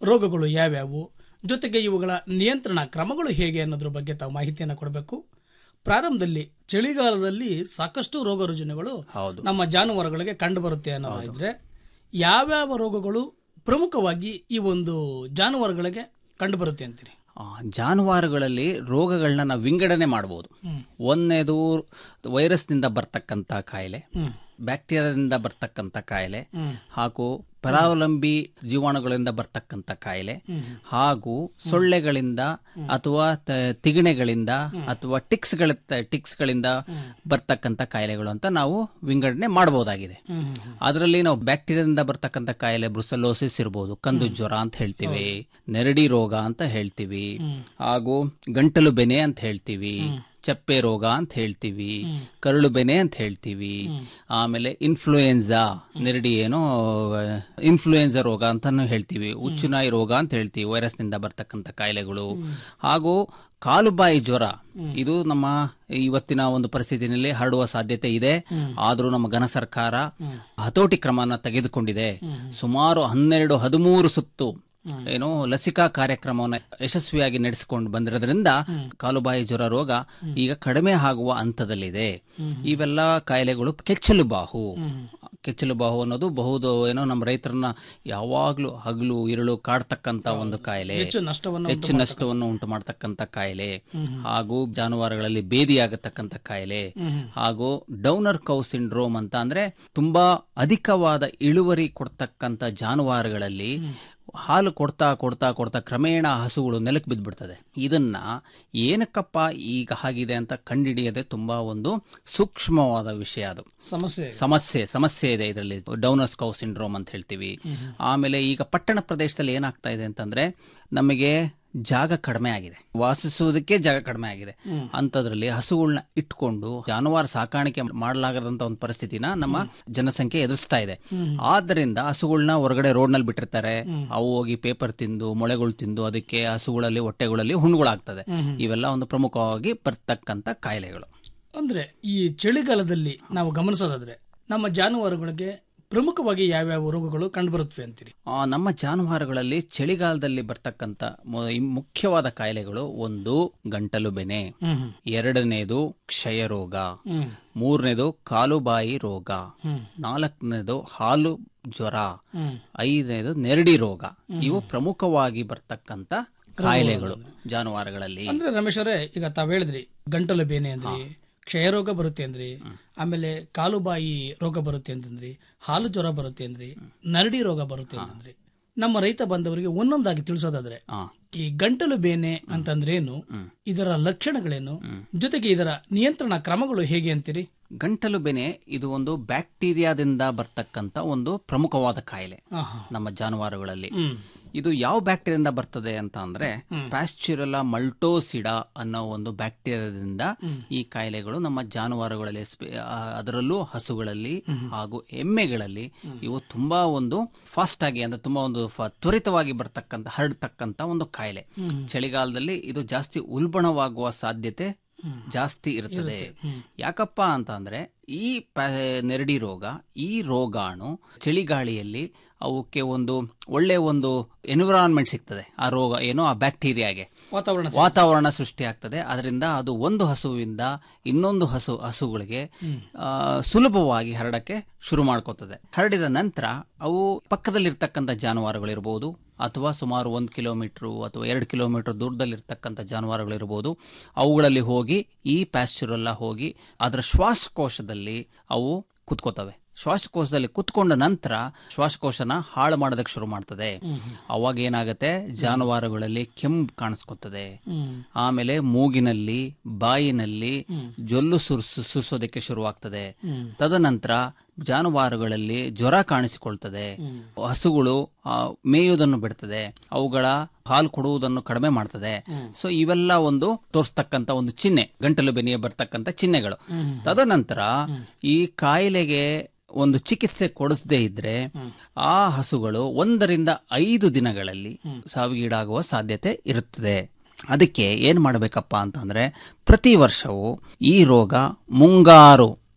ರೋಗಗಳು ಯಾವ್ಯಾವು ಜೊತೆಗೆ ಇವುಗಳ ನಿಯಂತ್ರಣ ಕ್ರಮಗಳು ಹೇಗೆ ಅನ್ನೋದ್ರ ಬಗ್ಗೆ ತಾವು ಮಾಹಿತಿಯನ್ನು ಕೊಡಬೇಕು ಪ್ರಾರಂಭದಲ್ಲಿ ಚಳಿಗಾಲದಲ್ಲಿ ಸಾಕಷ್ಟು ರೋಗ ರುಜಿನಗಳು ನಮ್ಮ ಜಾನುವಾರುಗಳಿಗೆ ಕಂಡು ಬರುತ್ತೆ ಅನ್ನೋದಾದ್ರೆ ಯಾವ್ಯಾವ ರೋಗಗಳು ಪ್ರಮುಖವಾಗಿ ಈ ಒಂದು ಜಾನುವಾರುಗಳಿಗೆ ಕಂಡು ಬರುತ್ತೆ ಅಂತೀರಿ ಆ, ಜಾನುವಾರುಗಳಲ್ಲಿ ರೋಗಗಳನ್ನ ನಾವು ವಿಂಗಡಣೆ ಮಾಡಬಹುದು ಒಂದನೇದು ವೈರಸ್ನಿಂದ ಬರ್ತಕ್ಕಂಥ ಕಾಯಿಲೆ ಹ್ಮ್. ಬ್ಯಾಕ್ಟೀರಿಯಾದಿಂದ ಬರ್ತಕ್ಕಂಥ ಕಾಯಿಲೆ ಹ್ಮ್. ಹಾಗೂ ಪರಾವಲಂಬಿ ಜೀವಾಣುಗಳಿಂದ ಬರ್ತಕ್ಕಂಥ ಕಾಯಿಲೆ ಹ್ಮ್. ಹಾಗೂ ಸೊಳ್ಳೆಗಳಿಂದ ಅಥವಾ ತ- ತಿಗಣೆಗಳಿಂದ ಅಥವಾ ಟಿಕ್ಸ್ಗಳ ಟಿಕ್ಸ್ಗಳಿಂದ ಬರ್ತಕ್ಕಂಥ ಕಾಯಿಲೆಗಳು ಅಂತ ನಾವು ವಿಂಗಡಣೆ ಮಾಡಬಹುದಾಗಿದೆ ಅದರಲ್ಲಿ ನಾವು ಬ್ಯಾಕ್ಟೀರಿಯಾದಿಂದ ಬರ್ತಕ್ಕಂಥ ಕಾಯಿಲೆ ಬ್ರುಸಲೋಸಿಸ್ ಇರ್ಬೋದು ಕಂದು ಜ್ವರ ಅಂತ ಹೇಳ್ತೀವಿ ನೆರಡಿ ರೋಗ ಅಂತ ಹೇಳ್ತೀವಿ ಹಾಗೂ ಗಂಟಲು ಬೆನೆ ಅಂತ ಹೇಳ್ತೀವಿ ಚಪ್ಪೆ ರೋಗ ಅಂತ ಹೇಳ್ತೀವಿ ಕರುಳು ಬೆನೆ ಅಂತ ಹೇಳ್ತೀವಿ ಆಮೇಲೆ ಇನ್ಫ್ಲೂಯೆನ್ಸಾ ನೆರಡಿ ಏನೋ ಇನ್ಫ್ಲೂಯೆನ್ಸಾ ರೋಗ ಅಂತಾನು ಹೇಳ್ತೀವಿ ಉಚ್ಚುನಾಯಿ ರೋಗ ಅಂತ ಹೇಳ್ತೀವಿ ವೈರಸ್ನಿಂದ ಬರ್ತಕ್ಕಂಥ ಕಾಯಿಲೆಗಳು ಹಾಗೂ ಕಾಲುಬಾಯಿ ಜ್ವರ ಇದು ನಮ್ಮ ಇವತ್ತಿನ ಒಂದು ಪರಿಸ್ಥಿತಿನಲ್ಲಿ ಹರಡುವ ಸಾಧ್ಯತೆ ಇದೆ ಆದರೂ ನಮ್ಮ ಘನ ಸರ್ಕಾರ ಹತೋಟಿ ಕ್ರಮನ ತೆಗೆದುಕೊಂಡಿದೆ ಸುಮಾರು ಹನ್ನೆರಡು ಹದಿಮೂರು ಸುತ್ತು ಏನು ಲಸಿಕಾ ಕಾರ್ಯಕ್ರಮವನ್ನು ಯಶಸ್ವಿಯಾಗಿ ನಡೆಸಿಕೊಂಡು ಬಂದಿರೋದ್ರಿಂದ ಕಾಲುಬಾಯಿ ಜ್ವರ ರೋಗ ಈಗ ಕಡಿಮೆ ಆಗುವ ಹಂತದಲ್ಲಿದೆ ಇವೆಲ್ಲ ಕಾಯಿಲೆಗಳು ಕೆಚ್ಚಲು ಬಾಹು ಕೆಚ್ಚಲು ಬಾಹು ಅನ್ನೋದು ಬಹುದು ಏನೋ ನಮ್ಮ ರೈತರನ್ನ ಯಾವಾಗ್ಲೂ ಹಗಲು ಇರುಳು ಕಾಡ್ತಕ್ಕಂತ ಒಂದು ಕಾಯಿಲೆ ಹೆಚ್ಚು ನಷ್ಟವನ್ನು ಉಂಟು ಹೆಚ್ಚು ನಷ್ಟವನ್ನು ಉಂಟು ಮಾಡತಕ್ಕಂತ ಕಾಯಿಲೆ ಹಾಗೂ ಜಾನುವಾರುಗಳಲ್ಲಿ ಬೇದಿಯಾಗತಕ್ಕಂತ ಕಾಯಿಲೆ ಹಾಗೂ ಡೌನರ್ ಕೌ ಸಿಂಡ್ರೋಮ್ ಅಂತ ಅಂದ್ರೆ ತುಂಬಾ ಅಧಿಕವಾದ ಇಳುವರಿ ಕೊಡ್ತಕ್ಕಂತ ಜಾನುವಾರುಗಳಲ್ಲಿ ಹಾಲು ಕೊಡ್ತಾ ಕೊಡ್ತಾ ಕೊಡ್ತಾ ಕ್ರಮೇಣ ಹಸುಗಳು ನೆಲಕ್ಕೆ ಬಿದ್ದ್ಬಿಡ್ತದೆ ಇದನ್ನ ಏನಕ್ಕಪ್ಪ ಈಗ ಆಗಿದೆ ಅಂತ ಕಂಡುಹಿಡಿಯದೆ ತುಂಬಾ ಒಂದು ಸೂಕ್ಷ್ಮವಾದ ವಿಷಯ ಅದು ಸಮಸ್ಯೆ ಸಮಸ್ಯೆ ಸಮಸ್ಯೆ ಇದೆ ಇದರಲ್ಲಿ ಡೌನಸ್ ಕೌ ಸಿಂಡ್ರೋಮ್ ಅಂತ ಹೇಳ್ತೀವಿ ಆಮೇಲೆ ಈಗ ಪಟ್ಟಣ ಪ್ರದೇಶದಲ್ಲಿ ಏನಾಗ್ತಾ ಇದೆ ಅಂತಂದ್ರೆ ನಮಗೆ ಜಾಗ ಕಡಿಮೆ ಆಗಿದೆ ವಾಸಿಸುವುದಕ್ಕೆ ಜಾಗ ಕಡಿಮೆ ಆಗಿದೆ ಅಂತದ್ರಲ್ಲಿ ಹಸುಗಳನ್ನ ಇಟ್ಕೊಂಡು ಜಾನುವಾರು ಸಾಕಾಣಿಕೆ ಮಾಡಲಾಗದಂತ ಒಂದು ಪರಿಸ್ಥಿತಿನ ನಮ್ಮ ಜನಸಂಖ್ಯೆ ಎದುರಿಸ್ತಾ ಇದೆ ಆದ್ದರಿಂದ ಹಸುಗಳನ್ನ ಹೊರಗಡೆ ರೋಡ್ ನಲ್ಲಿ ಬಿಟ್ಟಿರ್ತಾರೆ ಅವು ಹೋಗಿ ಪೇಪರ್ ತಿಂದು ಮೊಳೆಗಳು ತಿಂದು ಅದಕ್ಕೆ ಹಸುಗಳಲ್ಲಿ ಹೊಟ್ಟೆಗಳಲ್ಲಿ ಹುಣ್ಣುಗಳಾಗ್ತದೆ ಇವೆಲ್ಲ ಒಂದು ಪ್ರಮುಖವಾಗಿ ಬರ್ತಕ್ಕಂತ ಕಾಯಿಲೆಗಳು ಅಂದ್ರೆ ಈ ಚಳಿಗಾಲದಲ್ಲಿ ನಾವು ಗಮನಿಸೋದಾದ್ರೆ ನಮ್ಮ ಜಾನುವಾರುಗಳಿಗೆ ಪ್ರಮುಖವಾಗಿ ಯಾವ್ಯಾವ ರೋಗಗಳು ಕಂಡುಬರುತ್ತವೆ ಅಂತೀರಿ ಆ, ನಮ್ಮ ಜಾನುವಾರುಗಳಲ್ಲಿ ಚಳಿಗಾಲದಲ್ಲಿ ಬರ್ತಕ್ಕಂಥ ಮು- ಈ ಮುಖ್ಯವಾದ ಕಾಯಿಲೆಗಳು ಒಂದು ಗಂಟಲು ಬೆನೆ ಹ್ಮ್. ಎರಡನೇದು ಕ್ಷಯ ರೋಗ ಹ್ಮ್. ಮೂರನೇದು ಕಾಲುಬಾಯಿ ರೋಗ ಹ್ಮ್. ನಾಲ್ಕನೇದು ಹಾಲು ಜ್ವರ ಹ್ಮ್. ಐದನೇದು ನೆರಡಿ ರೋಗ ಇವು ಪ್ರಮುಖವಾಗಿ ಬರ್ತಕ್ಕಂಥ ಕಾಯಿಲೆಗಳು ಜಾನುವಾರುಗಳಲ್ಲಿ ಅಂದ್ರೆ ರಮೇಶ್ ಅವರೇ ಈಗ ತಾವ್ ಹೇಳಿದ್ರಿ ಗಂಟಲು ಬೇನೆ ಅಂದ್ರಿ ಕ್ಷಯ ರೋಗ ಬರುತ್ತೆ ಅಂದ್ರಿ ಆಮೇಲೆ ಕಾಲುಬಾಯಿ ರೋಗ ಬರುತ್ತೆ ಅಂತಂದ್ರಿ ಹಾಲು ಜ್ವರ ಬರುತ್ತೆ ಅಂದ್ರಿ ನರಡಿ ರೋಗ ಬರುತ್ತೆ ಅಂತಂದ್ರಿ ನಮ್ಮ ರೈತ ಬಾಂಧವರಿಗೆ ಒಂದೊಂದಾಗಿ ತಿಳಿಸೋದಾದ್ರೆ ಈ ಗಂಟಲು ಬೇನೆ ಅಂತಂದ್ರೆ ಏನು ಇದರ ಲಕ್ಷಣಗಳೇನು ಜೊತೆಗೆ ಇದರ ನಿಯಂತ್ರಣ ಕ್ರಮಗಳು ಹೇಗೆ ಅಂತೀರಿ ಗಂಟಲು ಬೆನೆ ಇದು ಒಂದು ಬ್ಯಾಕ್ಟೀರಿಯಾದಿಂದ ಬರ್ತಕ್ಕಂಥ ಒಂದು ಪ್ರಮುಖವಾದ ಕಾಯಿಲೆ ಆಹಾ. ನಮ್ಮ ಜಾನುವಾರುಗಳಲ್ಲಿ ಹ್ಮ್. ಇದು ಯಾವ ಬ್ಯಾಕ್ಟೀರಿಯಿಂದ ಬರ್ತದೆ ಅಂತ ಅಂದ್ರೆ ಪ್ಯಾಸ್ಚುರಲ ಮಲ್ಟೋಸಿಡಾ ಅನ್ನೋ ಒಂದು ಬ್ಯಾಕ್ಟೀರಿಯಾದಿಂದ ಈ ಕಾಯಿಲೆಗಳು ನಮ್ಮ ಜಾನುವಾರುಗಳಲ್ಲಿ ಸ್ಪೆ- ಆ, ಅದರಲ್ಲೂ ಹಸುಗಳಲ್ಲಿ ಹಾಗೂ ಎಮ್ಮೆಗಳಲ್ಲಿ ಇವು ತುಂಬಾ ಒಂದು ಫಾಸ್ಟ್ ಆಗಿ ಅಂದ್ರೆ ತುಂಬಾ ಒಂದು ಫ- ತ್ವರಿತವಾಗಿ ಬರ್ತಕ್ಕಂಥ ಹರಡ್ತಕ್ಕಂಥ ಒಂದು ಕಾಯಿಲೆ ಚಳಿಗಾಲದಲ್ಲಿ ಇದು ಜಾಸ್ತಿ ಉಲ್ಬಣವಾಗುವ ಸಾಧ್ಯತೆ ಜಾಸ್ತಿ ಇರ್ತದೆ ಯಾಕಪ್ಪ ಅಂತ ಅಂದ್ರೆ ಈ ಪ್ಯಾ- ನೆರಡಿ ರೋಗ ಈ ರೋಗಾಣು ಚಳಿಗಾಳಿಯಲ್ಲಿ ಅವಕ್ಕೆ ಒಂದು ಒಳ್ಳೆ ಒಂದು ಎನ್ವಿರಾನ್ಮೆಂಟ್ ಸಿಗ್ತದೆ ಆ ರೋಗ ಏನೋ ಆ ಬ್ಯಾಕ್ಟೀರಿಯಾಗೆ ವಾತಾವರಣ ವಾತಾವರಣ ಸೃಷ್ಟಿ ಆಗ್ತದೆ ಅದರಿಂದ ಅದು ಒಂದು ಹಸುವಿಂದ ಇನ್ನೊಂದು ಹಸು ಹಸುಗಳಿಗೆ ಆ, ಸುಲಭವಾಗಿ ಹರಡಕ್ಕೆ ಶುರು ಮಾಡ್ಕೋತದೆ ಹರಡಿದ ನಂತರ ಅವು ಪಕ್ಕದಲ್ಲಿರ್ತಕ್ಕಂಥ ಜಾನುವಾರುಗಳಿರ್ಬೋದು ಅಥವಾ ಸುಮಾರು ಒಂದು ಕಿಲೋಮೀಟರ್ ಅಥವಾ ಎರಡು ಕಿಲೋಮೀಟರ್ ದೂರದಲ್ಲಿರ್ತಕ್ಕಂಥ ಜಾನುವಾರುಗಳಿರ್ಬೋದು ಅವುಗಳಲ್ಲಿ ಹೋಗಿ ಈ ಪ್ಯಾಸ್ಚುರೆಲ್ಲ ಹೋಗಿ ಅದರ ಶ್ವಾಸಕೋಶದಲ್ಲಿ ಅವು ಕುತ್ಕೋತವೆ ಶ್ವಾಸಕೋಶದಲ್ಲಿ ಕುತ್ಕೊಂಡ ನಂತರ ಶ್ವಾಸಕೋಶನ ಹಾಳು ಮಾಡೋದಕ್ಕೆ ಶುರು ಮಾಡ್ತದೆ ಅವಾಗ ಏನಾಗುತ್ತೆ ಜಾನುವಾರುಗಳಲ್ಲಿ ಕೆಮ್ಮು ಕಾಣಿಸ್ಕೊತದೆ ಆಮೇಲೆ ಮೂಗಿನಲ್ಲಿ ಬಾಯಿನಲ್ಲಿ ಜೊಲ್ಲು ಸುರ್ಸು ಸುರಿಸೋದಕ್ಕೆ ಶುರುವಾಗ್ತದೆ ತದನಂತರ ಜಾನುವಾರುಗಳಲ್ಲಿ ಜ್ವರ ಕಾಣಿಸಿಕೊಳ್ತದೆ ಹಸುಗಳು ಆ, ಮೇಯುವುದನ್ನು ಬಿಡ್ತದೆ ಅವುಗಳ ಹಾಲು ಕೊಡುವುದನ್ನು ಕಡಿಮೆ ಮಾಡ್ತದೆ ಸೊ ಇವೆಲ್ಲ ಒಂದು ತೋರಿಸ್ತಕ್ಕಂತ ಒಂದು ಚಿಹ್ನೆ ಗಂಟಲು ಬೆನಿಯ ಬರ್ತಕ್ಕಂತ ಚಿಹ್ನೆಗಳು ತದನಂತರ ಈ ಕಾಯಿಲೆಗೆ ಒಂದು ಚಿಕಿತ್ಸೆ ಕೊಡಿಸದೇ ಇದ್ರೆ ಆ ಹಸುಗಳು ಒಂದರಿಂದ ಐದು ದಿನಗಳಲ್ಲಿ ಸಾವಿಗೀಡಾಗುವ ಸಾಧ್ಯತೆ ಇರುತ್ತದೆ ಅದಕ್ಕೆ ಏನ್ ಮಾಡಬೇಕಪ್ಪ ಅಂತಂದ್ರೆ ಪ್ರತಿ ವರ್ಷವೂ ಈ ರೋಗ ಮುಂಗಾರು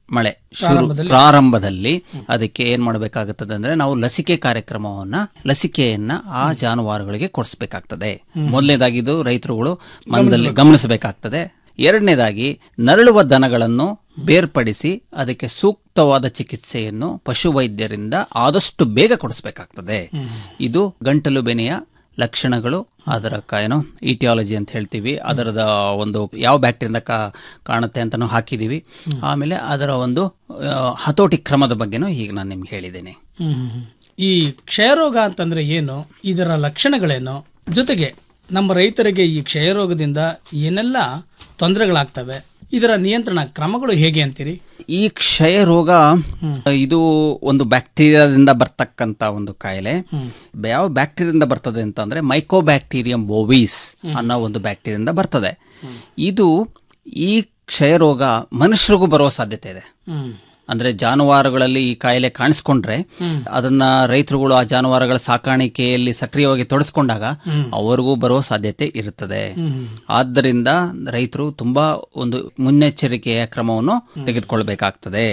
ಮಳೆ ಶುರು ಪ್ರಾರಂಭದಲ್ಲಿ? ಪ್ರಾರಂಭದಲ್ಲಿ ಅದಕ್ಕೆ ಏನ್ ಮಾಡಬೇಕಾಗುತ್ತದೆ ಅಂದ್ರೆ ನಾವು ಲಸಿಕೆ ಕಾರ್ಯಕ್ರಮವನ್ನ ಲಸಿಕೆಯನ್ನ ಆ ಜಾನುವಾರುಗಳಿಗೆ ಕೊಡಿಸ್ಬೇಕಾಗ್ತದೆ ಹ್ಮ್. ಮೊದಲನೇದಾಗಿ ಇದು ರೈತರುಗಳು ಮನದಲ್ಲಿ ಗಮನಿಸಬೇಕಾಗ್ತದೆ ಎರಡನೇದಾಗಿ ನರಳುವ ದನಗಳನ್ನು ಬೇರ್ಪಡಿಸಿ ಅದಕ್ಕೆ ಸೂಕ್ತವಾದ ಚಿಕಿತ್ಸೆಯನ್ನು ಪಶುವೈದ್ಯರಿಂದ ಆದಷ್ಟು ಬೇಗ ಕೊಡಿಸ್ಬೇಕಾಗ್ತದೆ ಇದು ಗಂಟಲು ಬೆನೆಯ ಲಕ್ಷಣಗಳು ಅದರ ಕ- ಏನೋ ಇಟಿಯಾಲಜಿ ಅಂತ ಹೇಳ್ತೀವಿ ಅದರದ ಒಂದು ಯಾವ ಬ್ಯಾಕ್ಟೀರಿಯಿಂದ ಕಾ ಕಾಣುತ್ತೆ ಅಂತಲೂ ಹಾಕಿದ್ದೀವಿ ಆಮೇಲೆ ಅದರ ಒಂದು ಆ, ಹತೋಟಿ ಕ್ರಮದ ಬಗ್ಗೆನೂ ಈಗ ನಾನು ನಿಮ್ಗೆ ಹೇಳಿದ್ದೇನೆ ಹ್ಮ್, ಹ್ಮ್, ಹ್ಮ್. ಈ ಕ್ಷಯರೋಗ ಅಂತಂದ್ರೆ ಏನು ಇದರ ಲಕ್ಷಣಗಳೇನು ಜೊತೆಗೆ ನಮ್ಮ ರೈತರಿಗೆ ಈ ಕ್ಷಯರೋಗದಿಂದ ಏನೆಲ್ಲ ತೊಂದರೆಗಳಾಗ್ತವೆ ಇದರ ನಿಯಂತ್ರಣ ಕ್ರಮಗಳು ಹೇಗೆ ಅಂತೀರಿ ಈ ಕ್ಷಯ ರೋಗ ಇದು ಒಂದು ಬ್ಯಾಕ್ಟೀರಿಯಾದಿಂದ ಬರ್ತಕ್ಕಂತ ಒಂದು ಕಾಯಿಲೆ ಯಾವ ಬ್ಯಾಕ್ಟೀರಿಯಿಂದ ಬರ್ತದೆ ಅಂತ ಅಂದ್ರೆ ಮೈಕೋಬ್ಯಾಕ್ಟೀರಿಯಂ ಬೋವೀಸ್ ಅನ್ನೋ ಒಂದು ಬ್ಯಾಕ್ಟೀರಿಯಿಂದ ಬರ್ತದೆ ಇದು ಈ ಕ್ಷಯ ರೋಗ ಮನುಷ್ಯರಿಗೂ ಬರುವ ಸಾಧ್ಯತೆ ಇದೆ ಅಂದ್ರೆ ಜಾನುವಾರುಗಳಲ್ಲಿ ಈ ಕಾಯಿಲೆ ಕಾಣಿಸ್ಕೊಂಡ್ರೆ ಅದನ್ನ ರೈತರುಗಳು ಆ ಜಾನುವಾರುಗಳ ಸಾಕಾಣಿಕೆಯಲ್ಲಿ ಸಕ್ರಿಯವಾಗಿ ತೊಡಸ್ಕೊಂಡಾಗ ಅವರಿಗೂ ಬರುವ ಸಾಧ್ಯತೆ ಇರುತ್ತದೆ ಆದ್ದರಿಂದ ರೈತರು ತುಂಬಾ ಒಂದು ಮುನ್ನೆಚ್ಚರಿಕೆಯ ಕ್ರಮವನ್ನು ತೆಗೆದುಕೊಳ್ಬೇಕಾಗ್ತದೆ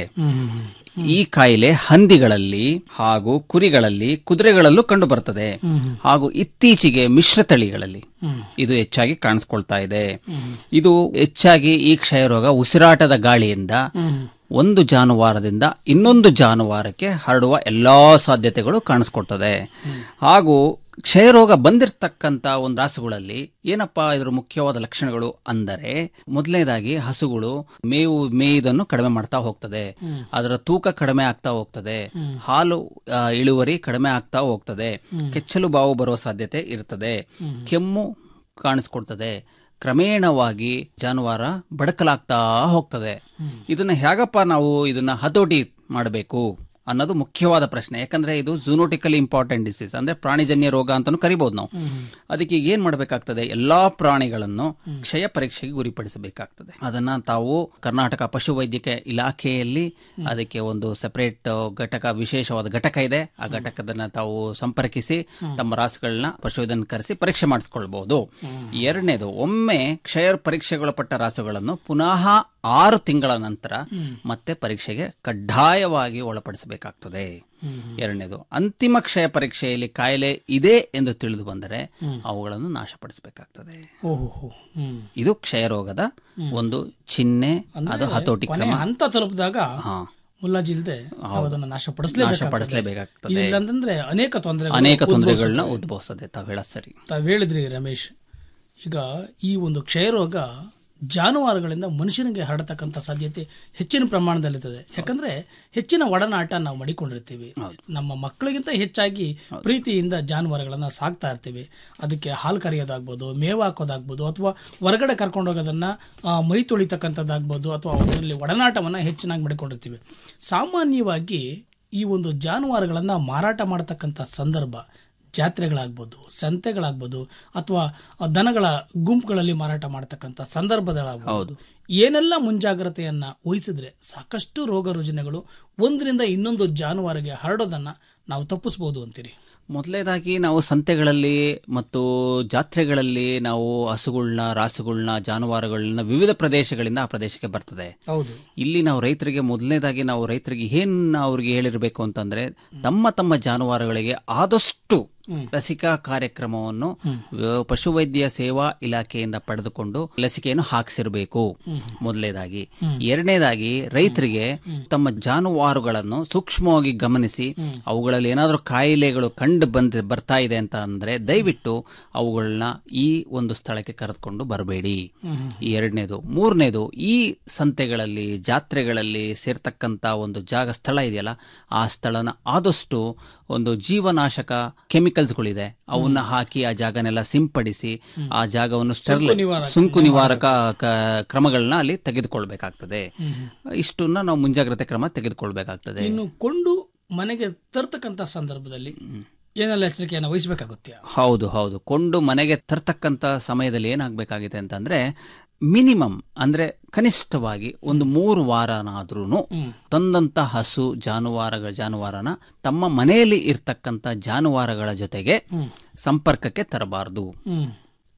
ಈ ಕಾಯಿಲೆ ಹಂದಿಗಳಲ್ಲಿ ಹಾಗೂ ಕುರಿಗಳಲ್ಲಿ ಕುದುರೆಗಳಲ್ಲೂ ಕಂಡು ಬರ್ತದೆ ಹಾಗೂ ಇತ್ತೀಚೆಗೆ ಮಿಶ್ರ ತಳಿಗಳಲ್ಲಿ ಇದು ಹೆಚ್ಚಾಗಿ ಕಾಣಿಸ್ಕೊಳ್ತಾ ಇದೆ ಇದು ಹೆಚ್ಚಾಗಿ ಈ ಕ್ಷಯರೋಗ ಉಸಿರಾಟದ ಗಾಳಿಯಿಂದ ಒಂದು ಜಾನುವಾರದಿಂದ ಇನ್ನೊಂದು ಜಾನುವಾರಕ್ಕೆ ಹರಡುವ ಎಲ್ಲಾ ಸಾಧ್ಯತೆಗಳು ಕಾಣಿಸ್ಕೊಳ್ತದೆ ಹಾಗೂ ಕ್ಷಯರೋಗ ಬಂದಿರತಕ್ಕಂತ ಒಂದು ರಾಸುಗಳಲ್ಲಿ ಏನಪ್ಪಾ ಇದರ ಮುಖ್ಯವಾದ ಲಕ್ಷಣಗಳು ಅಂದರೆ ಮೊದಲನೇದಾಗಿ ಹಸುಗಳು ಮೇವು ಮೇಯುವುದನ್ನು ಕಡಿಮೆ ಮಾಡ್ತಾ ಹೋಗ್ತದೆ ಅದರ ತೂಕ ಕಡಿಮೆ ಆಗ್ತಾ ಹೋಗ್ತದೆ ಹಾಲು ಆ, ಇಳುವರಿ ಕಡಿಮೆ ಆಗ್ತಾ ಹೋಗ್ತದೆ ಕೆಚ್ಚಲು ಬಾವು ಬರುವ ಸಾಧ್ಯತೆ ಇರ್ತದೆ ಕೆಮ್ಮು ಕಾಣಿಸ್ಕೊಳ್ತದೆ ಕ್ರಮೇಣವಾಗಿ ಜಾನುವಾರ ಬಡಕಲಾಗ್ತಾ ಹೋಗ್ತದೆ ಇದನ್ನ ಹೇಗಪ್ಪ ನಾವು ಇದನ್ನ ಹತೋಟಿ ಮಾಡಬೇಕು ಅನ್ನೋದು ಮುಖ್ಯವಾದ ಪ್ರಶ್ನೆ ಯಾಕಂದ್ರೆ ಇದು ಜೂನೋಟಿಕಲಿ ಇಂಪಾರ್ಟೆಂಟ್ ಡಿಸೀಸ್ ಅಂದ್ರೆ ಪ್ರಾಣಿಜನ್ಯ ರೋಗ ಅಂತಾನು ಕರಿಬಹುದು ನಾವು ಅದಕ್ಕೆ ಈಗ ಏನ್ ಮಾಡಬೇಕಾಗ್ತದೆ ಎಲ್ಲಾ ಪ್ರಾಣಿಗಳನ್ನು ಕ್ಷಯ ಪರೀಕ್ಷೆಗೆ ಗುರಿಪಡಿಸಬೇಕಾಗ್ತದೆ ಅದನ್ನ ತಾವು ಕರ್ನಾಟಕ ಪಶುವೈದ್ಯಕೀಯ ಇಲಾಖೆಯಲ್ಲಿ ಅದಕ್ಕೆ ಒಂದು ಸೆಪರೇಟ್ ಘಟಕ ವಿಶೇಷವಾದ ಘಟಕ ಇದೆ ಆ ಘಟಕದನ್ನ ತಾವು ಸಂಪರ್ಕಿಸಿ ತಮ್ಮ ರಾಸುಗಳನ್ನ ಪಶುವೈದ್ಯನ ಕರೆಸಿ ಪರೀಕ್ಷೆ ಮಾಡಿಸ್ಕೊಳ್ಬಹುದು ಎರಡನೇದು ಒಮ್ಮೆ ಕ್ಷಯ ಪರೀಕ್ಷೆಗೊಳಪಟ್ಟ ರಾಸುಗಳನ್ನು ಪುನಃ ಆರು ತಿಂಗಳ ನಂತರ ಮತ್ತೆ ಪರೀಕ್ಷೆಗೆ ಕಡ್ಡಾಯವಾಗಿ ಒಳಪಡಿಸಬೇಕಾಗ್ತದೆ ಎರಡನೇದು ಅಂತಿಮ ಕ್ಷಯ ಪರೀಕ್ಷೆಯಲ್ಲಿ ಕಾಯಿಲೆ ಇದೆ ಎಂದು ತಿಳಿದು ಬಂದರೆ ಅವುಗಳನ್ನು ನಾಶಪಡಿಸಬೇಕಾಗ್ತದೆ ಓಹೋ ಹ್ಮ್ ಇದು ಕ್ಷಯರೋಗದ ಒಂದು ಚಿಹ್ನೆ ಅದು ಹತೋಟಿ ಕೊನೆ ಕ್ರಮ ಹಂತ ತಲುಪಿದಾಗ ಹಾ. ಮುಲಾಜಿಲ್ದೆ ನಾವು ಹೌದು. ಅದನ್ನ ನಾಶಪಡಿಸಲೇಬೇಕಾಗ್ತದೆ ನಾಶಪಡಿಸಲೇಬೇಕಾಗ್ತದೆ. ಇಲ್ಲಂತಂದ್ರೆ ಅನೇಕ ತೊಂದರೆ ಅನೇಕ ತೊಂದರೆಗಳನ್ನ ಉದ್ಭವಿಸ್ತದೆ ತಾವು ಹೇಳ ಸರಿ ತಾವು ಹೇಳಿದ್ರಿ ರಮೇಶ್ ಈಗ ಈ ಒಂದು ಕ್ಷಯರೋಗ ಜಾನುವಾರುಗಳಿಂದ ಮನುಷ್ಯನಿಗೆ ಹರಡತಕ್ಕಂಥ ಸಾಧ್ಯತೆ ಹೆಚ್ಚಿನ ಪ್ರಮಾಣದಲ್ಲಿರ್ತದೆ ಯಾಕಂದ್ರೆ ಹೆಚ್ಚಿನ ಒಡನಾಟ ನಾವು ಮಾಡಿಕೊಂಡಿರ್ತೀವಿ ನಮ್ಮ ಮಕ್ಕಳಿಗಿಂತ ಹೆಚ್ಚಾಗಿ ಪ್ರೀತಿಯಿಂದ ಜಾನುವಾರುಗಳನ್ನ ಸಾಕ್ತಾ ಇರ್ತೀವಿ ಅದಕ್ಕೆ ಹಾಲು ಕರೆಯೋದಾಗ್ಬೋದು ಮೇವು ಹಾಕೋದಾಗ್ಬೋದು ಅಥವಾ ಹೊರಗಡೆ ಕರ್ಕೊಂಡು ಹೋಗೋದನ್ನ ಆ, ಮೈ ತೊಳಿತಕ್ಕಂಥದ್ದಾಗ್ಬೋದು ಅಥವಾ ಅದರಲ್ಲಿ ಒಡನಾಟವನ್ನ ಹೆಚ್ಚಿನಾಗಿ ಮಾಡಿಕೊಂಡಿರ್ತೀವಿ ಸಾಮಾನ್ಯವಾಗಿ ಈ ಒಂದು ಜಾನುವಾರುಗಳನ್ನ ಮಾರಾಟ ಮಾಡತಕ್ಕಂಥ ಸಂದರ್ಭ ಜಾತ್ರೆಗಳಾಗ್ಬೋದು ಸಂತೆಗಳಾಗ್ಬೋದು ಅಥವಾ ದನಗಳ ಗುಂಪುಗಳಲ್ಲಿ ಮಾರಾಟ ಮಾಡತಕ್ಕಂಥ ಸಂದರ್ಭಗಳಾಗ್ಬೋದು ಏನೆಲ್ಲ ಮುಂಜಾಗ್ರತೆಯನ್ನ ವಹಿಸಿದ್ರೆ ಸಾಕಷ್ಟು ರೋಗ ರುಜಿನಗಳು ಒಂದರಿಂದ ಇನ್ನೊಂದು ಜಾನುವಾರಿಗೆ ಹರಡೋದನ್ನ ನಾವು ತಪ್ಪಿಸಬಹುದು ಅಂತೀರಿ ಮೊದಲನೇದಾಗಿ ನಾವು ಸಂತೆಗಳಲ್ಲಿ ಮತ್ತು ಜಾತ್ರೆಗಳಲ್ಲಿ ನಾವು ಹಸುಗಳನ್ನ ರಾಸುಗಳನ್ನ ಜಾನುವಾರುಗಳನ್ನ ವಿವಿಧ ಪ್ರದೇಶಗಳಿಂದ ಆ ಪ್ರದೇಶಕ್ಕೆ ಬರ್ತದೆ ಹೌದು ಇಲ್ಲಿ ನಾವು ರೈತರಿಗೆ ಮೊದಲನೇದಾಗಿ ನಾವು ರೈತರಿಗೆ ಏನ್ ಅವ್ರಿಗೆ ಹೇಳಿರ್ಬೇಕು ಅಂತಂದ್ರೆ ತಮ್ಮ ತಮ್ಮ ಜಾನುವಾರುಗಳಿಗೆ ಆದಷ್ಟು ಲಸಿಕಾ ಕಾರ್ಯಕ್ರಮವನ್ನು ವ- ಪಶುವೈದ್ಯ ಸೇವಾ ಇಲಾಖೆಯಿಂದ ಪಡೆದುಕೊಂಡು ಲಸಿಕೆಯನ್ನು ಹಾಕಿಸಿರಬೇಕು ಮೊದಲನೇದಾಗಿ ಎರಡನೇದಾಗಿ ರೈತರಿಗೆ ತಮ್ಮ ಜಾನುವಾರುಗಳನ್ನು ಸೂಕ್ಷ್ಮವಾಗಿ ಗಮನಿಸಿ ಅವುಗಳಲ್ಲಿ ಏನಾದರೂ ಕಾಯಿಲೆಗಳು ಕಂಡು ಬಂದ ಬರ್ತಾ ಇದೆ ಅಂತ ಅಂದ್ರೆ ದಯವಿಟ್ಟು ಅವುಗಳನ್ನ ಈ ಒಂದು ಸ್ಥಳಕ್ಕೆ ಕರೆದುಕೊಂಡು ಬರಬೇಡಿ ಎರಡನೇದು ಮೂರನೇದು ಈ ಸಂತೆಗಳಲ್ಲಿ ಜಾತ್ರೆಗಳಲ್ಲಿ ಸೇರ್ತಕ್ಕಂತ ಒಂದು ಜಾಗ ಸ್ಥಳ ಇದೆಯಲ್ಲ ಆ ಸ್ಥಳನ ಆದಷ್ಟು ಒಂದು ಜೀವನಾಶಕ ಕೆಮಿಕಲ್ಸ್ಗಳಿದೆ ಅವನ್ನ ಹಾಕಿ ಆ ಜಾಗನೆಲ್ಲ ಸಿಂಪಡಿಸಿ ಆ ಜಾಗವನ್ನು ಸ್ಟೆರ್ಲ್ ನಿವಾರಕ- ಸುಂಕು ನಿವಾರಕ ಕ- ಕ್ರಮಗಳನ್ನ ಅಲ್ಲಿ ತೆಗೆದುಕೊಳ್ಬೇಕಾಗ್ತದೆ ಇಷ್ಟನ್ನ ನಾವು ಮುಂಜಾಗ್ರತೆ ಕ್ರಮ ತೆಗೆದುಕೊಳ್ಬೇಕಾಗ್ತದೆ ಇನ್ನು ಕೊಂಡು ಮನೆಗೆ ತರ್ತಕ್ಕಂಥ ಸಂದರ್ಭದಲ್ಲಿ ಏನೆಲ್ಲ ಎಚ್ಚರಿಕೆಯನ್ನು ವಹಿಸಬೇಕಾಗುತ್ತೆ ಹೌದು ಹೌದು ಕೊಂಡು ಮನೆಗೆ ತರ್ತಕ್ಕಂತ ಸಮಯದಲ್ಲಿ ಏನಾಗಬೇಕಾಗಿದೆ ಅಂತಂದ್ರೆ ಮಿನಿಮಮ್ ಅಂದ್ರೆ ಕನಿಷ್ಠವಾಗಿ ಒಂದು ಮೂರು ವಾರನಾದ್ರೂ ತಂದಂತ ಹಸು ಜಾನುವಾರುಗಳ ಜಾನುವಾರನ ತಮ್ಮ ಮನೆಯಲ್ಲಿ ಇರ್ತಕ್ಕಂತ ಜಾನುವಾರುಗಳ ಜೊತೆಗೆ ಸಂಪರ್ಕಕ್ಕೆ ತರಬಾರದು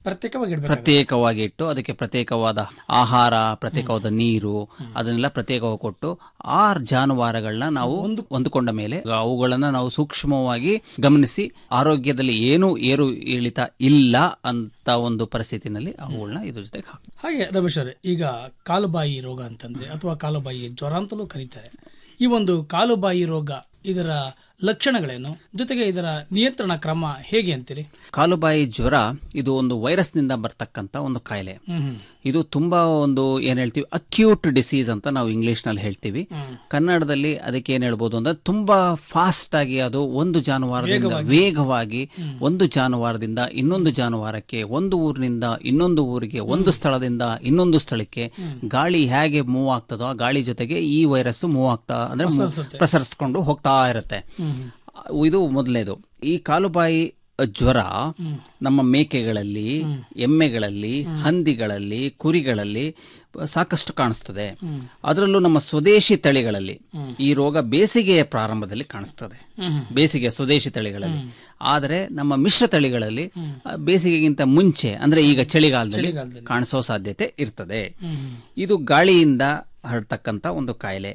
ಪ್ರತ್ಯೇಕವಾಗಿ ಇಡ್ಬೇಕು ಪ್ರತ್ಯೇಕವಾಗಿ ಇಟ್ಟು ಅದಕ್ಕೆ ಪ್ರತ್ಯೇಕವಾದ ಆಹಾರ ಪ್ರತ್ಯೇಕವಾದ ನೀರು ಅದನ್ನೆಲ್ಲ ಪ್ರತ್ಯೇಕವಾಗಿ ಕೊಟ್ಟು ಆ ಜಾನುವಾರುಗಳನ್ನ ನಾವು ಹೊಂದಿಕೊಂಡ ಮೇಲೆ ಅವುಗಳನ್ನ ನಾವು ಸೂಕ್ಷ್ಮವಾಗಿ ಗಮನಿಸಿ ಆರೋಗ್ಯದಲ್ಲಿ ಏನೂ ಏರು ಇಳಿತ ಇಲ್ಲ ಅಂತ ಒಂದು ಪರಿಸ್ಥಿತಿನಲ್ಲಿ ಅವುಗಳನ್ನ ಇದ್ರ ಜೊತೆಗೆ ಹಾಕಿ ಹಾಗೆ ರಮೇಶ್ ಅವರೇ ಈಗ ಕಾಲುಬಾಯಿ ರೋಗ ಅಂತಂದ್ರೆ ಅಥವಾ ಕಾಲುಬಾಯಿ ಜ್ವರ ಅಂತಲೂ ಕರೀತಾರೆ ಈ ಒಂದು ಕಾಲುಬಾಯಿ ರೋಗ ಇದರ ಲಕ್ಷಣಗಳೇನು ಜೊತೆಗೆ ಇದರ ನಿಯಂತ್ರಣ ಕ್ರಮ ಹೇಗೆ ಅಂತೀರಿ ಕಾಲುಬಾಯಿ ಜ್ವರ ಇದು ಒಂದು ವೈರಸ್ನಿಂದ ಬರ್ತಕ್ಕಂಥ ಒಂದು ಕಾಯಿಲೆ ಹ್ಮ್. ಇದು ತುಂಬಾ ಒಂದು ಏನ್ ಹೇಳ್ತೀವಿ ಅಕ್ಯೂಟ್ ಡಿಸೀಸ್ ಅಂತ ನಾವು ಇಂಗ್ಲಿಷ್ ನಲ್ಲಿ ಹೇಳ್ತೀವಿ ಕನ್ನಡದಲ್ಲಿ ಅದಕ್ಕೆ ಏನ್ ಹೇಳ್ಬೋದು ಅಂದ್ರೆ ತುಂಬಾ ಫಾಸ್ಟ್ ಆಗಿ ಅದು ಒಂದು ಜಾನುವಾರದಿಂದ ವೇಗವಾಗಿ. ವೇಗವಾಗಿ ಒಂದು ಜಾನುವಾರದಿಂದ ಇನ್ನೊಂದು ಜಾನುವಾರಕ್ಕೆ ಒಂದು ಊರಿನಿಂದ ಇನ್ನೊಂದು ಊರಿಗೆ ಒಂದು ಸ್ಥಳದಿಂದ ಇನ್ನೊಂದು ಸ್ಥಳಕ್ಕೆ ಗಾಳಿ ಹೇಗೆ ಮೂವ್ ಆಗ್ತದೋ ಆ ಗಾಳಿ ಜೊತೆಗೆ ಈ ವೈರಸ್ ಮೂವ್ ಆಗ್ತಾ ಅಂದ್ರೆ ಮೂ- ಪ್ರಸರಿಸುತ್ತೆ. ಪ್ರಸರಿಸ್ಕೊಂಡು ಹೋಗ್ತಾ ಇರುತ್ತೆ ಇದು ಮೊದಲನೇದು ಈ ಕಾಲುಬಾಯಿ ಜ್ವರ ನಮ್ಮ ಮೇಕೆಗಳಲ್ಲಿ ಎಮ್ಮೆಗಳಲ್ಲಿ ಹಂದಿಗಳಲ್ಲಿ ಕುರಿಗಳಲ್ಲಿ ಸಾಕಷ್ಟು ಕಾಣಿಸ್ತದೆ ಅದರಲ್ಲೂ ನಮ್ಮ ಸ್ವದೇಶಿ ತಳಿಗಳಲ್ಲಿ ಈ ರೋಗ ಬೇಸಿಗೆಯ ಪ್ರಾರಂಭದಲ್ಲಿ ಕಾಣಿಸ್ತದೆ ಬೇಸಿಗೆ ಸ್ವದೇಶಿ ತಳಿಗಳಲ್ಲಿ ಆದರೆ ನಮ್ಮ ಮಿಶ್ರ ತಳಿಗಳಲ್ಲಿ ಆ, ಬೇಸಿಗೆಗಿಂತ ಮುಂಚೆ ಅಂದ್ರೆ ಈಗ ಚಳಿಗಾಲದಲ್ಲಿ ಕಾಣಿಸೋ ಸಾಧ್ಯತೆ ಇರ್ತದೆ ಇದು ಗಾಳಿಯಿಂದ ಹರಡ್ತಕ್ಕಂತ ಒಂದು ಕಾಯಿಲೆ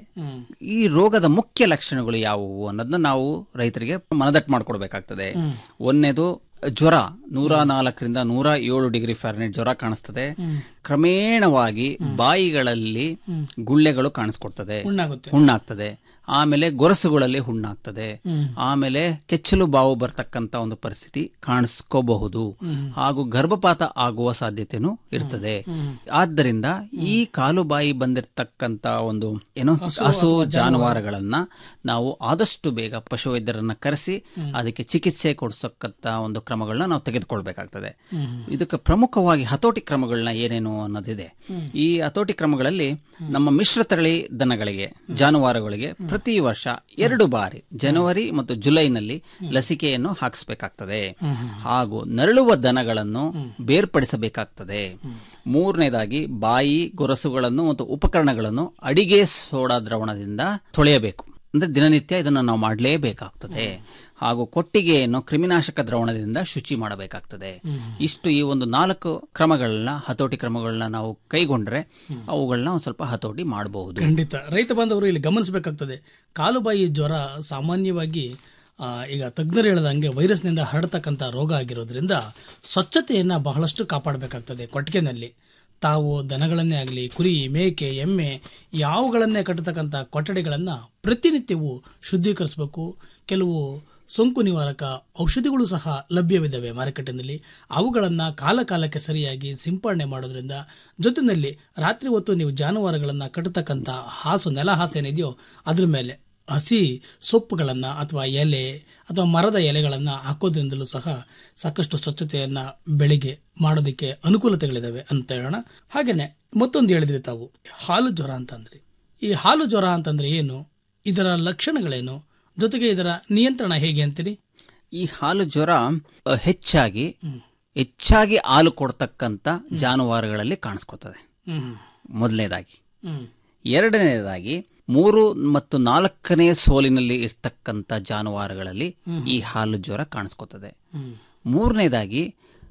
ಈ ರೋಗದ ಮುಖ್ಯ ಲಕ್ಷಣಗಳು ಯಾವುವು ಅನ್ನೋದನ್ನ ನಾವು ರೈತರಿಗೆ ಮನದಟ್ಟು ಮಾಡಿಕೊಡ್ಬೇಕಾಗ್ತದೆ ಒಂದನೇದು ಜ್ವರ ನೂರ ನಾಲ್ಕರಿಂದ ನೂರ ಏಳು ಡಿಗ್ರಿ ಫ್ಯಾರನೈಟ್ ಜ್ವರ ಕಾಣಿಸ್ತದೆ ಕ್ರಮೇಣವಾಗಿ ಬಾಯಿಗಳಲ್ಲಿ ಗುಳ್ಳೆಗಳು ಕಾಣಿಸ್ಕೊಡ್ತದೆ ಹುಣ್ಣಾಗುತ್ತೆ. ಹುಣ್ಣಾಗ್ತದೆ ಆಮೇಲೆ ಗೊರಸುಗಳಲ್ಲಿ ಹುಣ್ಣಾಗ್ತದೆ ಆಮೇಲೆ ಕೆಚ್ಚಲು ಬಾವು ಬರ್ತಕ್ಕಂತ ಒಂದು ಪರಿಸ್ಥಿತಿ ಕಾಣಿಸ್ಕೋಬಹುದು ಹಾಗೂ ಗರ್ಭಪಾತ ಆಗುವ ಸಾಧ್ಯತೆನೂ ಇರ್ತದೆ ಆದ್ದರಿಂದ ಈ ಕಾಲುಬಾಯಿ ಬಂದಿರತಕ್ಕಂತ ಒಂದು ಏನೋ ಹಸು ಹಸು ಅಥವಾ ಜಾನುವಾರುಗಳನ್ನ ನಾವು ಆದಷ್ಟು ಬೇಗ ಪಶುವೈದ್ಯರನ್ನ ಕರೆಸಿ ಅದಕ್ಕೆ ಚಿಕಿತ್ಸೆ ಕೊಡಿಸಕ್ಕಂತ ಒಂದು ಕ್ರಮಗಳನ್ನ ನಾವು ತೆಗೆದುಕೊಳ್ಬೇಕಾಗ್ತದೆ ಇದಕ್ಕೆ ಪ್ರಮುಖವಾಗಿ ಹತೋಟಿ ಕ್ರಮಗಳನ್ನ ಏನೇನು ಅನ್ನೋದಿದೆ ಈ ಹತೋಟಿ ಕ್ರಮಗಳಲ್ಲಿ ನಮ್ಮ ಮಿಶ್ರ ತಳಿ ದನಗಳಿಗೆ ಜಾನುವಾರುಗಳಿಗೆ ಪ್ರತಿ ವರ್ಷ ಎರಡು ಬಾರಿ ಜನವರಿ ಮತ್ತು ಜುಲೈನಲ್ಲಿ ಲಸಿಕೆಯನ್ನು ಹಾಕಿಸಬೇಕಾಗ್ತದೆ ಹಾಗೂ ನರಳುವ ದನಗಳನ್ನು ಬೇರ್ಪಡಿಸಬೇಕಾಗ್ತದೆ ಮೂರನೇದಾಗಿ ಬಾಯಿ ಗೊರಸುಗಳನ್ನು ಮತ್ತು ಉಪಕರಣಗಳನ್ನು ಅಡಿಗೆ ಸೋಡಾ ದ್ರವಣದಿಂದ ತೊಳೆಯಬೇಕು ಅಂದ್ರೆ ದಿನನಿತ್ಯ ಇದನ್ನು ನಾವು ಮಾಡಲೇಬೇಕಾಗ್ತದೆ ಹಾಗೂ ಕೊಟ್ಟಿಗೆಯನ್ನು ಕ್ರಿಮಿನಾಶಕ ದ್ರವಣದಿಂದ ಶುಚಿ ಮಾಡಬೇಕಾಗ್ತದೆ ಇಷ್ಟು ಈ ಒಂದು ನಾಲ್ಕು ಕ್ರಮಗಳನ್ನ ಹತೋಟಿ ಕ್ರಮಗಳನ್ನ ನಾವು ಕೈಗೊಂಡ್ರೆ ಅವುಗಳನ್ನ ಒಂದು ಸ್ವಲ್ಪ ಹತೋಟಿ ಮಾಡಬಹುದು ಖಂಡಿತ ರೈತ ಬಾಂಧವರು ಇಲ್ಲಿ ಗಮನಿಸಬೇಕಾಗ್ತದೆ ಕಾಲುಬಾಯಿ ಜ್ವರ ಸಾಮಾನ್ಯವಾಗಿ ಆ, ಈಗ ತಜ್ಞರು ಹೇಳ್ದಂಗೆ ವೈರಸ್ನಿಂದ ಹರಡ್ತಕ್ಕಂಥ ರೋಗ ಆಗಿರೋದ್ರಿಂದ ಸ್ವಚ್ಛತೆಯನ್ನು ಬಹಳಷ್ಟು ಕಾಪಾಡಬೇಕಾಗ್ತದೆ ಕೊಟ್ಟಿಗೆನಲ್ಲಿ ತಾವು ದನಗಳನ್ನೇ ಆಗಲಿ ಕುರಿ ಮೇಕೆ ಎಮ್ಮೆ ಯಾವುಗಳನ್ನೇ ಕಟ್ಟತಕ್ಕಂಥ ಕೊಠಡಿಗಳನ್ನು ಪ್ರತಿನಿತ್ಯವೂ ಶುದ್ಧೀಕರಿಸಬೇಕು ಕೆಲವು ಸೋಂಕು ನಿವಾರಕ ಔಷಧಿಗಳು ಸಹ ಲಭ್ಯವಿದ್ದಾವೆ ಮಾರುಕಟ್ಟೆಯಲ್ಲಿ ಅವುಗಳನ್ನು ಕಾಲ ಕಾಲಕ್ಕೆ ಸರಿಯಾಗಿ ಸಿಂಪಡಣೆ ಮಾಡೋದ್ರಿಂದ ಜೊತೆಯಲ್ಲಿ ರಾತ್ರಿ ಹೊತ್ತು ನೀವು ಜಾನುವಾರುಗಳನ್ನು ಕಟ್ಟತಕ್ಕಂಥ ಹಾಸು ನೆಲ ಹಾಸು ಏನಿದೆಯೋ ಅದ್ರ ಮೇಲೆ ಹಸಿ ಸೊಪ್ಪುಗಳನ್ನು ಅಥವಾ ಎಲೆ ಅಥವಾ ಮರದ ಎಲೆಗಳನ್ನು ಹಾಕೋದ್ರಿಂದಲೂ ಸಹ ಸಾಕಷ್ಟು ಸ್ವಚ್ಛತೆಯನ್ನು ಬೆಳಿಗ್ಗೆ ಮಾಡೋದಕ್ಕೆ ಅನುಕೂಲತೆಗಳಿದಾವೆ ಅಂತ ಹೇಳೋಣ ಹಾಗೇನೆ ಮತ್ತೊಂದು ಹೇಳಿದ್ರಿ ತಾವು ಹಾಲು ಜ್ವರ ಅಂತಂದ್ರಿ ಈ ಹಾಲು ಜ್ವರ ಅಂತಂದ್ರೆ ಏನು ಇದರ ಲಕ್ಷಣಗಳೇನು ಜೊತೆಗೆ ಇದರ ನಿಯಂತ್ರಣ ಹೇಗೆ ಅಂತೀರಿ ಈ ಹಾಲು ಜ್ವರ ಅ, ಹೆಚ್ಚಾಗಿ ಹೆಚ್ಚಾಗಿ ಹಾಲು ಕೊಡ್ತಕ್ಕಂಥ ಜಾನುವಾರುಗಳಲ್ಲಿ ಕಾಣಿಸ್ಕೊತದೆ ಹ್ಮ್ ಮೊದಲನೇದಾಗಿ ಹ್ಮ್ ಎರಡನೇದಾಗಿ ಮೂರು ಮತ್ತು ನಾಲ್ಕನೇ ಸೋಲಿನಲ್ಲಿ ಇರ್ತಕ್ಕಂಥ ಜಾನುವಾರುಗಳಲ್ಲಿ ಈ ಹಾಲು ಜ್ವರ ಕಾಣಿಸ್ಕೊತದೆ ಹ್ಮ್ ಮೂರನೇದಾಗಿ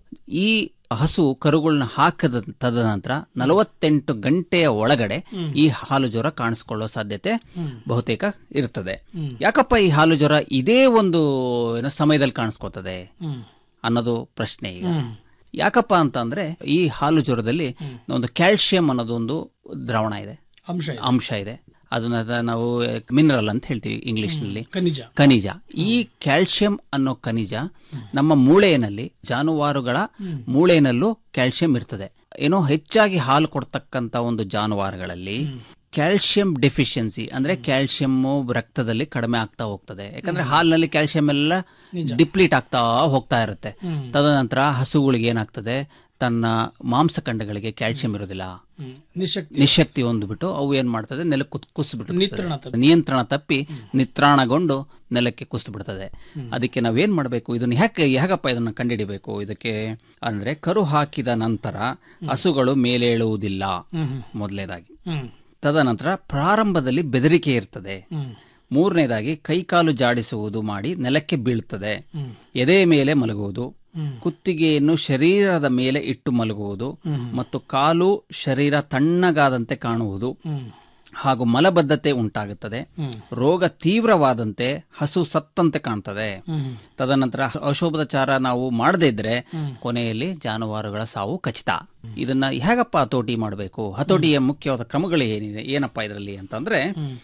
ಈ ಹಸು ಕರುಗಳನ್ನ ಹಾಕದ ತದನಂತರ ನಲವತ್ತೆಂಟು ಗಂಟೆಯ ಒಳಗಡೆ ಈ ಹಾಲು ಜ್ವರ ಕಾಣಿಸ್ಕೊಳ್ಳೋ ಸಾಧ್ಯತೆ ಬಹುತೇಕ ಇರ್ತದೆ ಯಾಕಪ್ಪ ಈ ಹಾಲು ಜ್ವರ ಇದೇ ಒಂದು ಏನೋ ಸಮಯದಲ್ಲಿ ಕಾಣಿಸ್ಕೊತದೆ ಹ್ಮ್ ಅನ್ನೋದು ಪ್ರಶ್ನೆ ಈಗ ಯಾಕಪ್ಪ ಅಂತಂದ್ರೆ ಈ ಹಾಲು ಜ್ವರದಲ್ಲಿ ಒಂದು ಕ್ಯಾಲ್ಸಿಯಂ ಅನ್ನೋದೊಂದು ದ್ರಾವಣ ಇದೆ ಅಂಶ ಇದೆ. ಅಂಶ ಇದೆ ಅದನ್ನ ನಾವು ಮಿನರಲ್ ಅಂತ ಹೇಳ್ತೀವಿ ಇಂಗ್ಲಿಷ್ನಲ್ಲಿ ಖನಿಜ ಖನಿಜ ಈ ಕ್ಯಾಲ್ಸಿಯಂ ಅನ್ನೋ ಖನಿಜ ನಮ್ಮ ಮೂಳೆಯಲ್ಲಿ ಜಾನುವಾರುಗಳ ಮೂಳೆಯಲ್ಲೂ ಕ್ಯಾಲ್ಸಿಯಂ ಇರ್ತದೆ ಏನೋ ಹೆಚ್ಚಾಗಿ ಹಾಲು ಕೊಡ್ತಕ್ಕಂತ ಒಂದು ಜಾನುವಾರುಗಳಲ್ಲಿ ಕ್ಯಾಲ್ಸಿಯಂ ಡೆಫಿಷಿಯನ್ಸಿ ಅಂದ್ರೆ ಕ್ಯಾಲ್ಸಿಯಂ ರಕ್ತದಲ್ಲಿ ಕಡಿಮೆ ಆಗ್ತಾ ಹೋಗ್ತದೆ ಯಾಕಂದ್ರೆ ಹಾಲಿನಲ್ಲಿ ಕ್ಯಾಲ್ಸಿಯಂ ಎಲ್ಲ ಡಿಪ್ಲೀಟ್ ಆಗ್ತಾ ಹೋಗ್ತಾ ಇರುತ್ತೆ ತದನಂತರ ಹಸುಗಳಿಗೆ ಏನಾಗ್ತದೆ ತನ್ನ ಮಾಂಸಖಂಡಗಳಿಗೆ ಕ್ಯಾಲ್ಸಿಯಂ ಇರೋದಿಲ್ಲ ಹ್ಮ್. ನಿಶಕ್ತಿ ನಿಶಕ್ತಿ ಹೊಂದ್ಬಿಟ್ಟು ಅವು ಏನ್ ಮಾಡ್ತದೆ ನೆಲಕ್ಕೆ ಕುಸ್- ಕುಸ್ಬಿಟ್ಟು ನಿತ್ರಣ ತಪ್ಪಿ. ನಿಯಂತ್ರಣ ತಪ್ಪಿ ನಿತ್ರಾಣಗೊಂಡು ನೆಲಕ್ಕೆ ಕುಸ್ದು ಬಿಡ್ತದೆ ಅದಕ್ಕೆ ನಾವೇನ್ ಮಾಡಬೇಕು ಇದನ್ನ ಯಾಕೆ ಹೇಗಪ್ಪ ಇದನ್ನ ಕಂಡುಹಿಡಿಬೇಕು ಇದಕ್ಕೆ ಅಂದ್ರೆ ಕರು ಹಾಕಿದ ನಂತರ ಹಸುಗಳು ಮೇಲೇಳುವುದಿಲ್ಲ ಮೊದಲನೇದಾಗಿ ಹ್ಮ್ ತದನಂತರ ಪ್ರಾರಂಭದಲ್ಲಿ ಬೆದರಿಕೆ ಇರ್ತದೆ ಹ್ಮ್ ಮೂರನೇದಾಗಿ ಕೈಕಾಲು ಜಾಡಿಸುವುದು ಮಾಡಿ ನೆಲಕ್ಕೆ ಬೀಳ್ತದೆ ಹ್ಮ್. ಎದೆ ಮೇಲೆ ಮಲಗುವುದು ಕುತ್ತಿಗೆಯನ್ನು ಶರೀರದ ಮೇಲೆ ಇಟ್ಟು ಮಲಗುವುದು ಮತ್ತು ಕಾಲು ಶರೀರ ತಣ್ಣಗಾದಂತೆ ಕಾಣುವುದು ಹಾಗೂ ಮಲಬದ್ಧತೆ ಉಂಟಾಗುತ್ತದೆ ರೋಗ ತೀವ್ರವಾದಂತೆ ಹಸು ಸತ್ತಂತೆ ಕಾಣ್ತದೆ ತದನಂತರ ಅಶೋಭದಾಚಾರ ನಾವು ಮಾಡದೇ ಇದ್ರೆ ಕೊನೆಯಲ್ಲಿ ಜಾನುವಾರುಗಳ ಸಾವು ಖಚಿತ ಇದನ್ನ ಹೇಗಪ್ಪ ಹತೋಟಿ ಮಾಡಬೇಕು ಹತೋಟಿಯ ಮುಖ್ಯವಾದ ಕ್ರಮಗಳು ಏನಿದೆ ಏನಪ್ಪ ಇದರಲ್ಲಿ ಅಂತಂದ್ರೆ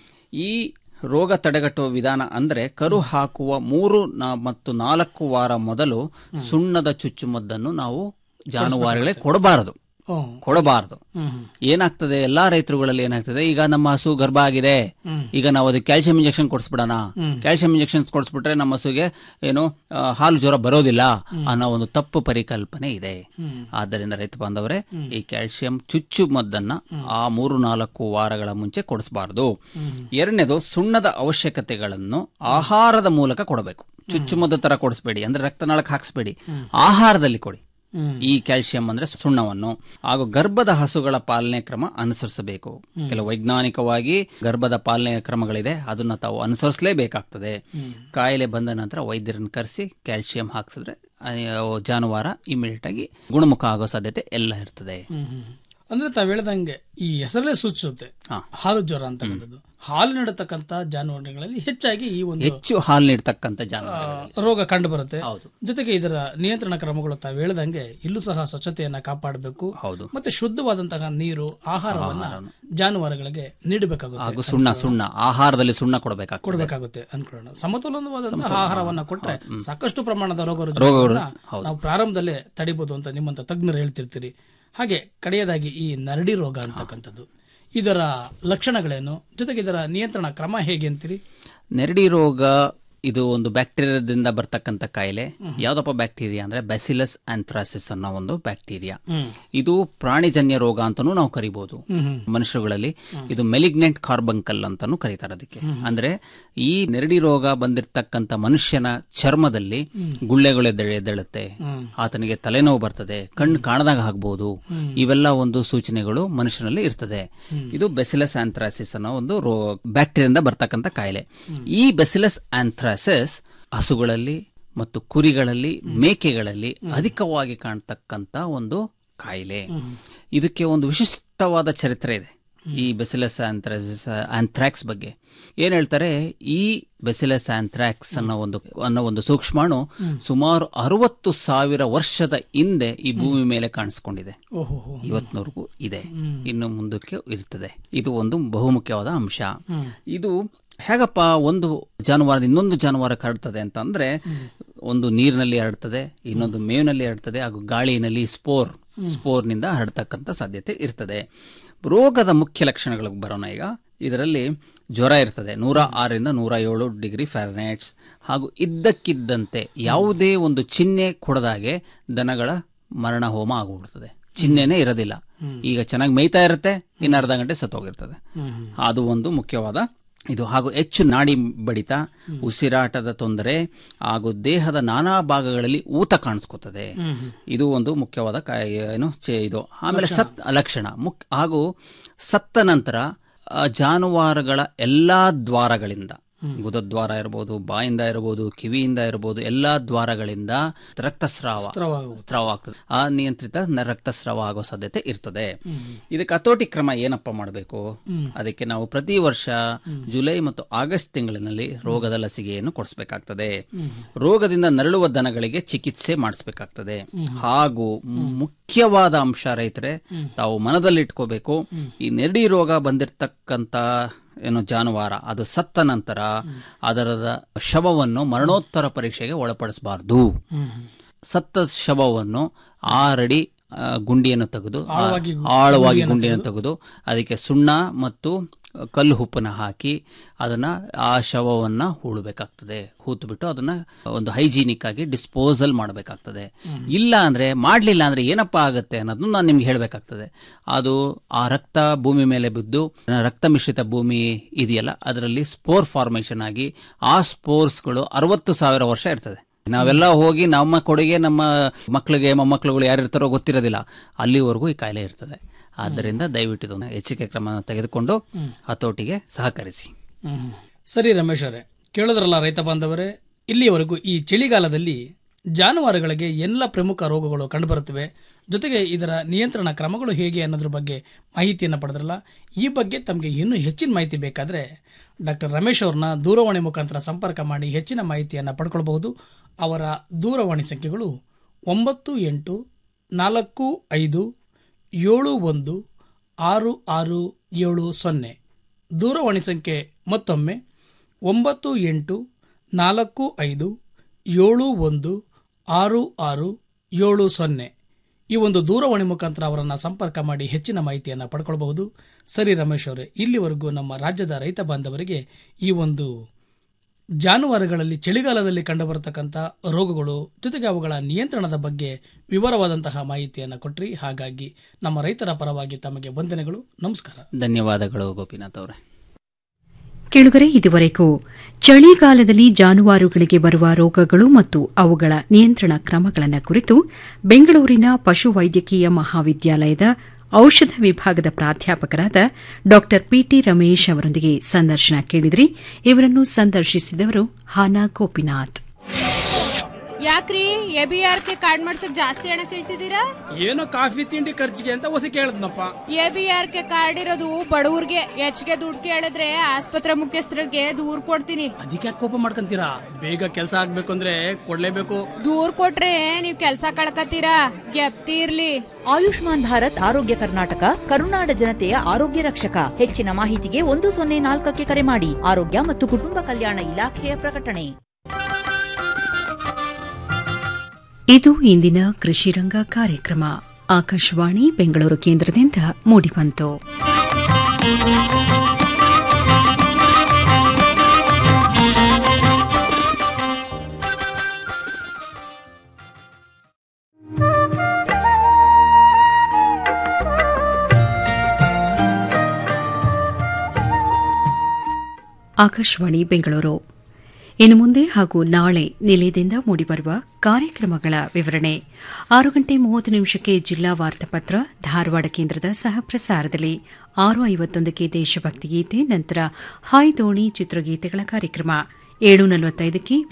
ಈ ರೋಗ ತಡೆಗಟ್ಟುವ ವಿಧಾನ ಅಂದ್ರೆ ಕರು ಹಾಕುವ ಮೂರು ನ- ಮತ್ತು ನಾಲ್ಕು ವಾರ ಮೊದಲು ಸುಣ್ಣದ ಚುಚ್ಚುಮದ್ದನ್ನು ನಾವು ಜಾನುವಾರುಗಳಿಗೆ ಕೊಡಬಾರದು ಕೊಡಬಾರದು ಏನಾಗ್ತದೆ ಎಲ್ಲಾ ರೈತರುಗಳಲ್ಲಿ ಏನಾಗ್ತದೆ ಈಗ ನಮ್ಮ ಹಸು ಗರ್ಭ ಆಗಿದೆ ಈಗ ನಾವು ಅದಕ್ಕೆ ಕ್ಯಾಲ್ಸಿಯಂ ಇಂಜೆಕ್ಷನ್ ಕೊಡಿಸ್ಬಿಡೋಣ ಕ್ಯಾಲ್ಸಿಯಂ ಇಂಜೆಕ್ಷನ್ ಕೊಡಿಸ್ಬಿಟ್ರೆ ನಮ್ಮ ಹಸುಗೆ ಏನು ಆ, ಹಾಲು ಜ್ವರ ಬರೋದಿಲ್ಲ ಅನ್ನೋ ಒಂದು ತಪ್ಪು ಪರಿಕಲ್ಪನೆ ಇದೆ ಆದ್ದರಿಂದ ರೈತ ಬಾಂಧವರೇ ಈ ಕ್ಯಾಲ್ಸಿಯಂ ಚುಚ್ಚು ಮದ್ದನ್ನ ಆ ಮೂರು ನಾಲ್ಕು ವಾರಗಳ ಮುಂಚೆ ಕೊಡಿಸಬಾರದು ಎರಡನೇದು ಸುಣ್ಣದ ಅವಶ್ಯಕತೆಗಳನ್ನು ಆಹಾರದ ಮೂಲಕ ಕೊಡಬೇಕು ಚುಚ್ಚುಮದ್ದು ತರ ಕೊಡಿಸ್ಬೇಡಿ ಅಂದ್ರೆ ರಕ್ತನಾಳಕ್ಕೆ ಹಾಕ್ಸ್ಬೇಡಿ ಆಹಾರದಲ್ಲಿ ಕೊಡಿ ಈ ಕ್ಯಾಲ್ಸಿಯಂ ಅಂದ್ರೆ ಸುಣ್ಣವನ್ನು ಹಾಗೂ ಗರ್ಭದ ಹಸುಗಳ ಪಾಲನೆ ಕ್ರಮ ಅನುಸರಿಸಬೇಕು ಕೆಲವು ವೈಜ್ಞಾನಿಕವಾಗಿ ಗರ್ಭದ ಪಾಲನೆ ಕ್ರಮಗಳಿದೆ ಅದನ್ನ ತಾವು ಅನುಸರಿಸಲೇಬೇಕಾಗ್ತದೆ ಕಾಯಿಲೆ ಬಂದ ನಂತರ ವೈದ್ಯರನ್ನು ಕರೆಸಿ ಕ್ಯಾಲ್ಸಿಯಂ ಹಾಕ್ಸಿದ್ರೆ ಆ, ಜಾನುವಾರ ಇಮಿಡಿಯೇಟ್ ಆಗಿ ಗುಣಮುಖ ಆಗೋ ಸಾಧ್ಯತೆ ಎಲ್ಲ ಇರ್ತದೆ ಅಂದ್ರೆ ತಾವ್ ಹೇಳ್ದಂಗೆ ಈ ಹೆಸರಲ್ಲೇ ಸೂಚಿಸುತ್ತೆ ಹಾಲು ಜ್ವರ ಅಂತಕ್ಕಂಥದ್ದು ಹಾಲು ನೀಡತಕ್ಕಂತ ಜಾನುವಾರುಗಳಲ್ಲಿ ಹೆಚ್ಚಾಗಿ ಈ ಒಂದು ಹೆಚ್ಚು ಹಾಲು ನೀಡ್ತಕ್ಕಂಥ ಜಾನುವಾರು ಆ, ರೋಗ ಕಂಡು ಬರುತ್ತೆ ಜೊತೆಗೆ ಇದರ ನಿಯಂತ್ರಣ ಕ್ರಮಗಳು ತಾವು ಹೇಳ್ದಂಗೆ ಇಲ್ಲೂ ಸಹ ಸ್ವಚ್ಛತೆಯನ್ನ ಕಾಪಾಡಬೇಕು ಹೌದು ಮತ್ತೆ ಶುದ್ಧವಾದಂತಹ ನೀರು ಆಹಾರವನ್ನ ಜಾನುವಾರುಗಳಿಗೆ ನೀಡಬೇಕಾಗುತ್ತೆ ಹಾಗೂ ಸುಣ್ಣ ಸುಣ್ಣ ಆಹಾರದಲ್ಲಿ ಸುಣ್ಣ ಕೊಡಬೇಕಾಗ್ತದೆ ಕೊಡಬೇಕಾಗುತ್ತೆ ಅನ್ಕೊಳ್ಳೋಣ ಸಮತೋಲನವಾದಂತಹ ಆಹಾರವನ್ನ ಕೊಟ್ರೆ ಸಾಕಷ್ಟು ಪ್ರಮಾಣದ ರೋಗ ರೋಗಗಳು, ರುಜಿನಗಳನ್ನ ಹೌದು. ನಾವು ಪ್ರಾರಂಭದಲ್ಲೇ ತಡಿಬಹುದು ಅಂತ ನಿಮ್ಮಂತ ತಜ್ಞರು ಹೇಳ್ತಿರ್ತೀರಿ ಹಾಗೆ ಕಡೆಯದಾಗಿ ಈ ನರಡಿ ರೋಗ ಅಂತಕ್ಕಂಥದ್ದು ಇದರ ಲಕ್ಷಣಗಳೇನು ಜೊತೆಗೆ ಇದರ ನಿಯಂತ್ರಣ ಕ್ರಮ ಹೇಗೆ ಅಂತೀರಿ ನೆರಡಿ ರೋಗ ಇದು ಒಂದು ಬ್ಯಾಕ್ಟೀರಿಯಾದಿಂದ ಬರ್ತಕ್ಕಂಥ ಕಾಯಿಲೆ ಯಾವ್ದಪ್ಪ ಬ್ಯಾಕ್ಟೀರಿಯಾ ಅಂದ್ರೆ ಬ್ಯಾಸಿಲಸ್ ಆಂಥ್ರಾಸಿಸ್ ಅನ್ನೋ ಒಂದು ಬ್ಯಾಕ್ಟೀರಿಯಾ ಇದು ಪ್ರಾಣಿಜನ್ಯ ರೋಗ ಅಂತಾನೂ ನಾವು ಕರಿಬಹುದು ಮನುಷ್ಯರುಗಳಲ್ಲಿ ಇದು ಮೆಲಿಗ್ನೆಂಟ್ ಕಾರ್ಬಂಕಲ್ ಅಂತಾನೂ ಕರೀತಾರೆ ಅದಕ್ಕೆ ಅಂದ್ರೆ ಈ ನೆರಡಿ ರೋಗ ಬಂದಿರತಕ್ಕಂಥ ಮನುಷ್ಯನ ಚರ್ಮದಲ್ಲಿ ಗುಳ್ಳೆಗಳು ಎದ್ದೇಳ- ಎದ್ದೇಳುತ್ತೆ ಆತನಿಗೆ ತಲೆನೋವು ಬರ್ತದೆ ಕಣ್ಣು ಕಾಣದಾಗ ಆಗ್ಬಹುದು ಇವೆಲ್ಲ ಒಂದು ಸೂಚನೆಗಳು ಮನುಷ್ಯನಲ್ಲಿ ಇರ್ತದೆ ಇದು ಬೆಸಿಲಸ್ ಆಂಥ್ರಾಸಿಸ್ ಅನ್ನೋ ಒಂದು ರೋ ಬ್ಯಾಕ್ಟೀರಿಯಿಂದ ಬರ್ತಕ್ಕಂಥ ಕಾಯಿಲೆ ಈ ಬೆಸಿಲಸ್ ಆಂಥ್ರಾಸಿಸ್ ಹಸುಗಳಲ್ಲಿ ಮತ್ತು ಕುರಿಗಳಲ್ಲಿ ಮೇಕೆಗಳಲ್ಲಿ ಅಧಿಕವಾಗಿ ಕಾಣ್ತಕ್ಕಂಥ ಒಂದು ಕಾಯಿಲೆ ಇದಕ್ಕೆ ಒಂದು ವಿಶಿಷ್ಟವಾದ ಚರಿತ್ರೆ ಇದೆ ಈ ಬೆಸಿಲಸ್ ಆಂಥ್ರಾಸಿಸ್ ಆಂಥ್ರಾಕ್ಸ್ ಬಗ್ಗೆ ಏನ್ ಹೇಳ್ತಾರೆ ಈ ಬೆಸಿಲಸ್ ಆಂಥ್ರಾಕ್ಸ್ ಅನ್ನೋ ಒಂದು ಅನ್ನೋ ಒಂದು ಸೂಕ್ಷ್ಮಾಣು ಸುಮಾರು ಅರವತ್ತು ಸಾವಿರ ವರ್ಷದ ಹಿಂದೆ ಈ ಭೂಮಿ ಮೇಲೆ ಕಾಣಿಸ್ಕೊಂಡಿದೆ ಓಹೋ ಇವತ್ತಿನವರೆಗೂ ಇದೆ ಇನ್ನು ಮುಂದಕ್ಕೆ ಇರ್ತದೆ ಇದು ಒಂದು ಬಹುಮುಖ್ಯವಾದ ಅಂಶ ಇದು ಹೇಗಪ್ಪ ಒಂದು ಜಾನುವಾರ ಇನ್ನೊಂದು ಜಾನುವಾರ ಹರಡ್ತದೆ ಅಂತ ಅಂದ್ರೆ ಒಂದು ನೀರಿನಲ್ಲಿ ಹರಡ್ತದೆ ಇನ್ನೊಂದು ಮೇವಿನಲ್ಲಿ ಹರಡ್ತದೆ ಹಾಗೂ ಗಾಳಿನಲ್ಲಿ ಸ್ಪೋರ್ ಸ್ಪೋರ್ನಿಂದ ಹರಡ್ತಕ್ಕಂಥ ಸಾಧ್ಯತೆ ಇರ್ತದೆ ರೋಗದ ಮುಖ್ಯ ಲಕ್ಷಣಗಳಿಗೆ ಬರೋಣ ಈಗ ಇದರಲ್ಲಿ ಜ್ವರ ಇರ್ತದೆ ನೂರ ಆರರಿಂದ ನೂರ ಏಳು ಡಿಗ್ರಿ ಫ್ಯಾರನೈಟ್ಸ್ ಹಾಗೂ ಇದ್ದಕ್ಕಿದ್ದಂತೆ ಯಾವುದೇ ಒಂದು ಚಿಹ್ನೆ ಕೊಡದಾಗೆ ದನಗಳ ಮರಣ ಹೋಮ ಆಗಿಬಿಡ್ತದೆ ಚಿಹ್ನೆನೇ ಇರೋದಿಲ್ಲ ಈಗ ಚೆನ್ನಾಗಿ ಮೇಯ್ತಾ ಇರುತ್ತೆ ಇನ್ನು ಅರ್ಧ ಗಂಟೆ ಸತ್ತೋಗಿರ್ತದೆ ಅದು ಒಂದು ಮುಖ್ಯವಾದ ಇದು ಹಾಗೂ ಹೆಚ್ಚು ನಾಡಿ ಬಡಿತ ಉಸಿರಾಟದ ತೊಂದರೆ ಹಾಗೂ ದೇಹದ ನಾನಾ ಭಾಗಗಳಲ್ಲಿ ಊತ ಕಾಣಿಸ್ಕೊತದೆ ಇದು ಒಂದು ಮುಖ್ಯವಾದ ಕಾಯ ಏನು ಚೆ- ಇದು ಆಮೇಲೆ ಸತ್ ಲಕ್ಷಣ ಮುಕ್ ಹಾಗೂ ಸತ್ತ ನಂತರ ಆ, ಜಾನುವಾರುಗಳ ಎಲ್ಲಾ ದ್ವಾರಗಳಿಂದ ಗುದದ್ವಾರ ಇರಬಹುದು ಬಾಯಿಂದ ಇರಬಹುದು ಕಿವಿಯಿಂದ ಇರಬಹುದು ಎಲ್ಲಾ ದ್ವಾರಗಳಿಂದ ರಕ್ತಸ್ರಾವ ಸ್ರಾವ ಆಗುತ್ತೆ. ಸ್ರಾವ ಆಗ್ತದೆ ಆ ನಿಯಂತ್ರಿತ ನ- ರಕ್ತಸ್ರಾವ ಆಗೋ ಸಾಧ್ಯತೆ ಇರ್ತದೆ ಇದಕ್ಕೆ ಹತೋಟಿ ಕ್ರಮ ಏನಪ್ಪ ಮಾಡಬೇಕು ಅದಕ್ಕೆ ನಾವು ಪ್ರತಿ ವರ್ಷ ಜುಲೈ ಮತ್ತು ಆಗಸ್ಟ್ ತಿಂಗಳಿನಲ್ಲಿ ರೋಗದ ಲಸಿಕೆಯನ್ನು ಕೊಡಿಸಬೇಕಾಗ್ತದೆ ರೋಗದಿಂದ ನರಳುವ ದನಗಳಿಗೆ ಚಿಕಿತ್ಸೆ ಮಾಡಿಸ್ಬೇಕಾಗ್ತದೆ ಹಾಗೂ ಮುಖ್ಯವಾದ ಅಂಶ ರೈತರೆ ತಾವು ಮನದಲ್ಲಿಟ್ಕೋಬೇಕು ಈ ನೆರಡಿ ರೋಗ ಬಂದಿರತಕ್ಕಂತ ಏನು ಜಾನುವಾರ ಅದು ಸತ್ತ ನಂತರ ಅದರ ಶವವನ್ನು ಮರಣೋತ್ತರ ಪರೀಕ್ಷೆಗೆ ಒಳಪಡಿಸಬಾರದು ಸತ್ತ ಶವವನ್ನು ಆರಡಿ ಆ, ಗುಂಡಿಯನ್ನು ತೆಗೆದು ಆ- ಆಳವಾಗಿ ಗು- ಆಳವಾಗಿ ಗುಂಡಿಯನ್ನು ಗುಂಡಿಯನ್ನು ತೆಗೆದು ಅದಕ್ಕೆ ಸುಣ್ಣ ಮತ್ತು ಕಲ್ಲು ಉಪ್ಪನ್ನ ಹಾಕಿ ಅದನ್ನ ಆ ಶವವನ್ನ ಹೂಳಬೇಕಾಗ್ತದೆ ಹೂತು ಬಿಟ್ಟು ಅದನ್ನ ಒಂದು ಹೈಜೀನಿಕ್ ಆಗಿ ಡಿಸ್ಪೋಸಲ್ ಮಾಡಬೇಕಾಗ್ತದೆ ಇಲ್ಲ ಅಂದ್ರೆ ಮಾಡ್ಲಿಲ್ಲ ಅಂದ್ರೆ ಏನಪ್ಪಾ ಆಗುತ್ತೆ ಅನ್ನೋದನ್ನ ನಾನು ನಿಮ್ಗೆ ಹೇಳ್ಬೇಕಾಗ್ತದೆ ಅದು ಆ ರಕ್ತ ಭೂಮಿ ಮೇಲೆ ಬಿದ್ದು ರಕ್ತ ಮಿಶ್ರಿತ ಭೂಮಿ ಇದೆಯಲ್ಲ ಅದರಲ್ಲಿ ಸ್ಪೋರ್ ಫಾರ್ಮೇಶನ್ ಆಗಿ ಆ ಸ್ಪೋರ್ಸ್ಗಳು ಅರವತ್ತು ಸಾವಿರ ವರ್ಷ ಇರ್ತದೆ ನಾವೆಲ್ಲ ಹೋಗಿ ನಮ್ಮ ಕೊಡುಗೆ ನಮ್ಮ ಮಕ್ಕಳಿಗೆ ಮೊಮ್ಮಕ್ಕಳುಗಳು ಯಾರಿರ್ತಾರೋ ಗೊತ್ತಿರೋದಿಲ್ಲ ಅಲ್ಲಿವರೆಗೂ ಈ ಕಾಯಿಲೆ ಇರ್ತದೆ ಆದ್ದರಿಂದ ದಯವಿಟ್ಟು ಇದನ್ನ ಎಚ್ಚರಿಕೆ ಕ್ರಮ ತೆಗೆದುಕೊಂಡು ಹತೋಟಿಗೆ ಸಹಕರಿಸಿ ಸರಿ ರಮೇಶ್ ಅವರೇ ಕೇಳಿದ್ರಲ್ಲ ರೈತ ಬಾಂಧವರೇ ಇಲ್ಲಿಯವರೆಗೂ ಈ ಚಳಿಗಾಲದಲ್ಲಿ ಜಾನುವಾರುಗಳಿಗೆ ಎಲ್ಲ ಪ್ರಮುಖ ರೋಗಗಳು ಕಂಡುಬರುತ್ತವೆ ಜೊತೆಗೆ ಇದರ ನಿಯಂತ್ರಣ ಕ್ರಮಗಳು ಹೇಗೆ ಅನ್ನೋದ್ರ ಬಗ್ಗೆ ಮಾಹಿತಿಯನ್ನು ಪಡೆದ್ರಲ್ಲ ಈ ಬಗ್ಗೆ ತಮಗೆ ಇನ್ನೂ ಹೆಚ್ಚಿನ ಮಾಹಿತಿ ಬೇಕಾದರೆ ಡಾಕ್ಟರ್ ರಮೇಶ್ ಅವ್ರನ್ನ ದೂರವಾಣಿ ಮುಖಾಂತರ ಸಂಪರ್ಕ ಮಾಡಿ ಹೆಚ್ಚಿನ ಮಾಹಿತಿಯನ್ನು ಪಡ್ಕೊಳ್ಬಹುದು ಅವರ ದೂರವಾಣಿ ಸಂಖ್ಯೆಗಳು ಒಂಬತ್ತು ಎಂಟು ನಾಲ್ಕು ಐದು ಏಳು ಒಂದು ಆರು ಆರು ಏಳು ಸೊನ್ನೆ ದೂರವಾಣಿ ಸಂಖ್ಯೆ ಮತ್ತೊಮ್ಮೆ ಒಂಬತ್ತು ಎಂಟು ನಾಲ್ಕು ಐದು ಏಳು ಒಂದು ಆರು ಆರು ಏಳು ಸೊನ್ನೆ ಈ ಒಂದು ದೂರವಾಣಿ ಮುಖಾಂತರ ಅವರನ್ನು ಸಂಪರ್ಕ ಮಾಡಿ ಹೆಚ್ಚಿನ ಮಾಹಿತಿಯನ್ನು ಪಡ್ಕೊಳ್ಬಹುದು ಸರಿ ರಮೇಶ್ ಅವರೇ ಇಲ್ಲಿವರೆಗೂ ನಮ್ಮ ರಾಜ್ಯದ ರೈತ ಬಾಂಧವರಿಗೆ ಈ ಒಂದು ಜಾನುವಾರುಗಳಲ್ಲಿ ಚಳಿಗಾಲದಲ್ಲಿ ಕಂಡುಬರತಕ್ಕಂಥ ರೋಗಗಳು ಜೊತೆಗೆ ಅವುಗಳ ನಿಯಂತ್ರಣದ ಬಗ್ಗೆ ವಿವರವಾದಂತಹ ಮಾಹಿತಿಯನ್ನು ಕೊಟ್ರಿ ಹಾಗಾಗಿ ನಮ್ಮ ರೈತರ ಪರವಾಗಿ ತಮಗೆ ವಂದನೆಗಳು ನಮಸ್ಕಾರ ಧನ್ಯವಾದಗಳು ಗೋಪಿನಾಥ್ ಅವರೇ ಕೆಳಗರೆ ಇದುವರೆಗೂ ಚಳಿಗಾಲದಲ್ಲಿ ಜಾನುವಾರುಗಳಿಗೆ ಬರುವ ರೋಗಗಳು ಮತ್ತು ಅವುಗಳ ನಿಯಂತ್ರಣ ಕ್ರಮಗಳನ್ನು ಕುರಿತು ಬೆಂಗಳೂರಿನ ಪಶುವೈದ್ಯಕೀಯ ಮಹಾವಿದ್ಯಾಲಯದ ಔಷಧ ವಿಭಾಗದ ಪ್ರಾಧ್ಯಾಪಕರಾದ ಡಾ ಪಿಟಿ ರಮೇಶ್ ಅವರೊಂದಿಗೆ ಸಂದರ್ಶನ ಕೇಳಿದ್ರಿ ಇವರನ್ನು ಸಂದರ್ಶಿಸಿದವರು ಹಾನಾ ಗೋಪಿನಾಥ್ ಯಾಕ್ರಿ A B R K card ಮಾಡ್ಸಕ್ ಜಾಸ್ತಿ ಹಣ ಕೇಳ್ತಿದ್ದೀರಾ ಏನೋ ಕಾಫಿ ತಿಂಡಿ ಖರ್ಚಿಗೆ ಅಂತ ಹೊಸ ಕೇಳದ್ನಪ್ಪ A B R K card ಇರೋದು ಬಡವ್ರಿಗೆ ಹೆಚ್ಚಿಗೆ ದುಡ್ಡು ಕೇಳಿದ್ರೆ ಆಸ್ಪತ್ರೆ ಮುಖ್ಯಸ್ಥರಿಗೆ ದೂರ್ ಕೊಡ್ತೀನಿ ಅದಕ್ಕೆ ಕೋಪ ಮಾಡ್ಕೊಂತೀರಾ ಬೇಗ ಕೆಲಸ ಆಗ್ಬೇಕು ಅಂದ್ರೆ ಕೊಡ್ಲೇಬೇಕು ದೂರ್ ಕೊಟ್ರೆ ನೀವ್ ಕೆಲ್ಸ ಕಳ್ಕತ್ತೀರಾ ಗೆಪ್ತಿರ್ಲಿ ಆಯುಷ್ಮಾನ್ ಭಾರತ್ ಆರೋಗ್ಯ ಕರ್ನಾಟಕ ಕರುನಾಡ ಜನತೆಯ ಆರೋಗ್ಯ ರಕ್ಷಕ ಹೆಚ್ಚಿನ ಮಾಹಿತಿಗೆ ಒಂದು ಸೊನ್ನೆ ನಾಲ್ಕಕ್ಕೆ ಕರೆ ಮಾಡಿ ಆರೋಗ್ಯ ಮತ್ತು ಕುಟುಂಬ ಕಲ್ಯಾಣ ಇಲಾಖೆಯ ಪ್ರಕಟಣೆ ಇದು ಇಂದಿನ ಕೃಷಿರಂಗ ಕಾರ್ಯಕ್ರಮ ಆಕಾಶವಾಣಿ ಬೆಂಗಳೂರು ಕೇಂದ್ರದಿಂದ ಮೂಡಿಬಂತು ಆಕಾಶವಾಣಿ ಬೆಂಗಳೂರು ಇನ್ನು ಮುಂದೆ ಹಾಗೂ ನಾಳೆ ನಿಲಯದಿಂದ ಮೂಡಿಬರುವ ಕಾರ್ಯಕ್ರಮಗಳ ವಿವರಣೆ ಆರು ಗಂಟೆ ಮೂವತ್ತು ನಿಮಿಷಕ್ಕೆ ಜಿಲ್ಲಾ ವಾರ್ತಾಪತ್ರ ಧಾರವಾಡ ಕೇಂದ್ರದ ಸಹ ಪ್ರಸಾರದಲ್ಲಿ ಆರು ಐವತ್ತೊಂದಕ್ಕೆ ದೇಶಭಕ್ತಿ ಗೀತೆ ನಂತರ ಹಾಯ್ ದೋಣಿ ಚಿತ್ರಗೀತೆಗಳ ಕಾರ್ಯಕ್ರಮ ಏಳು ನಲವತ್ತೈದಕ್ಕೆ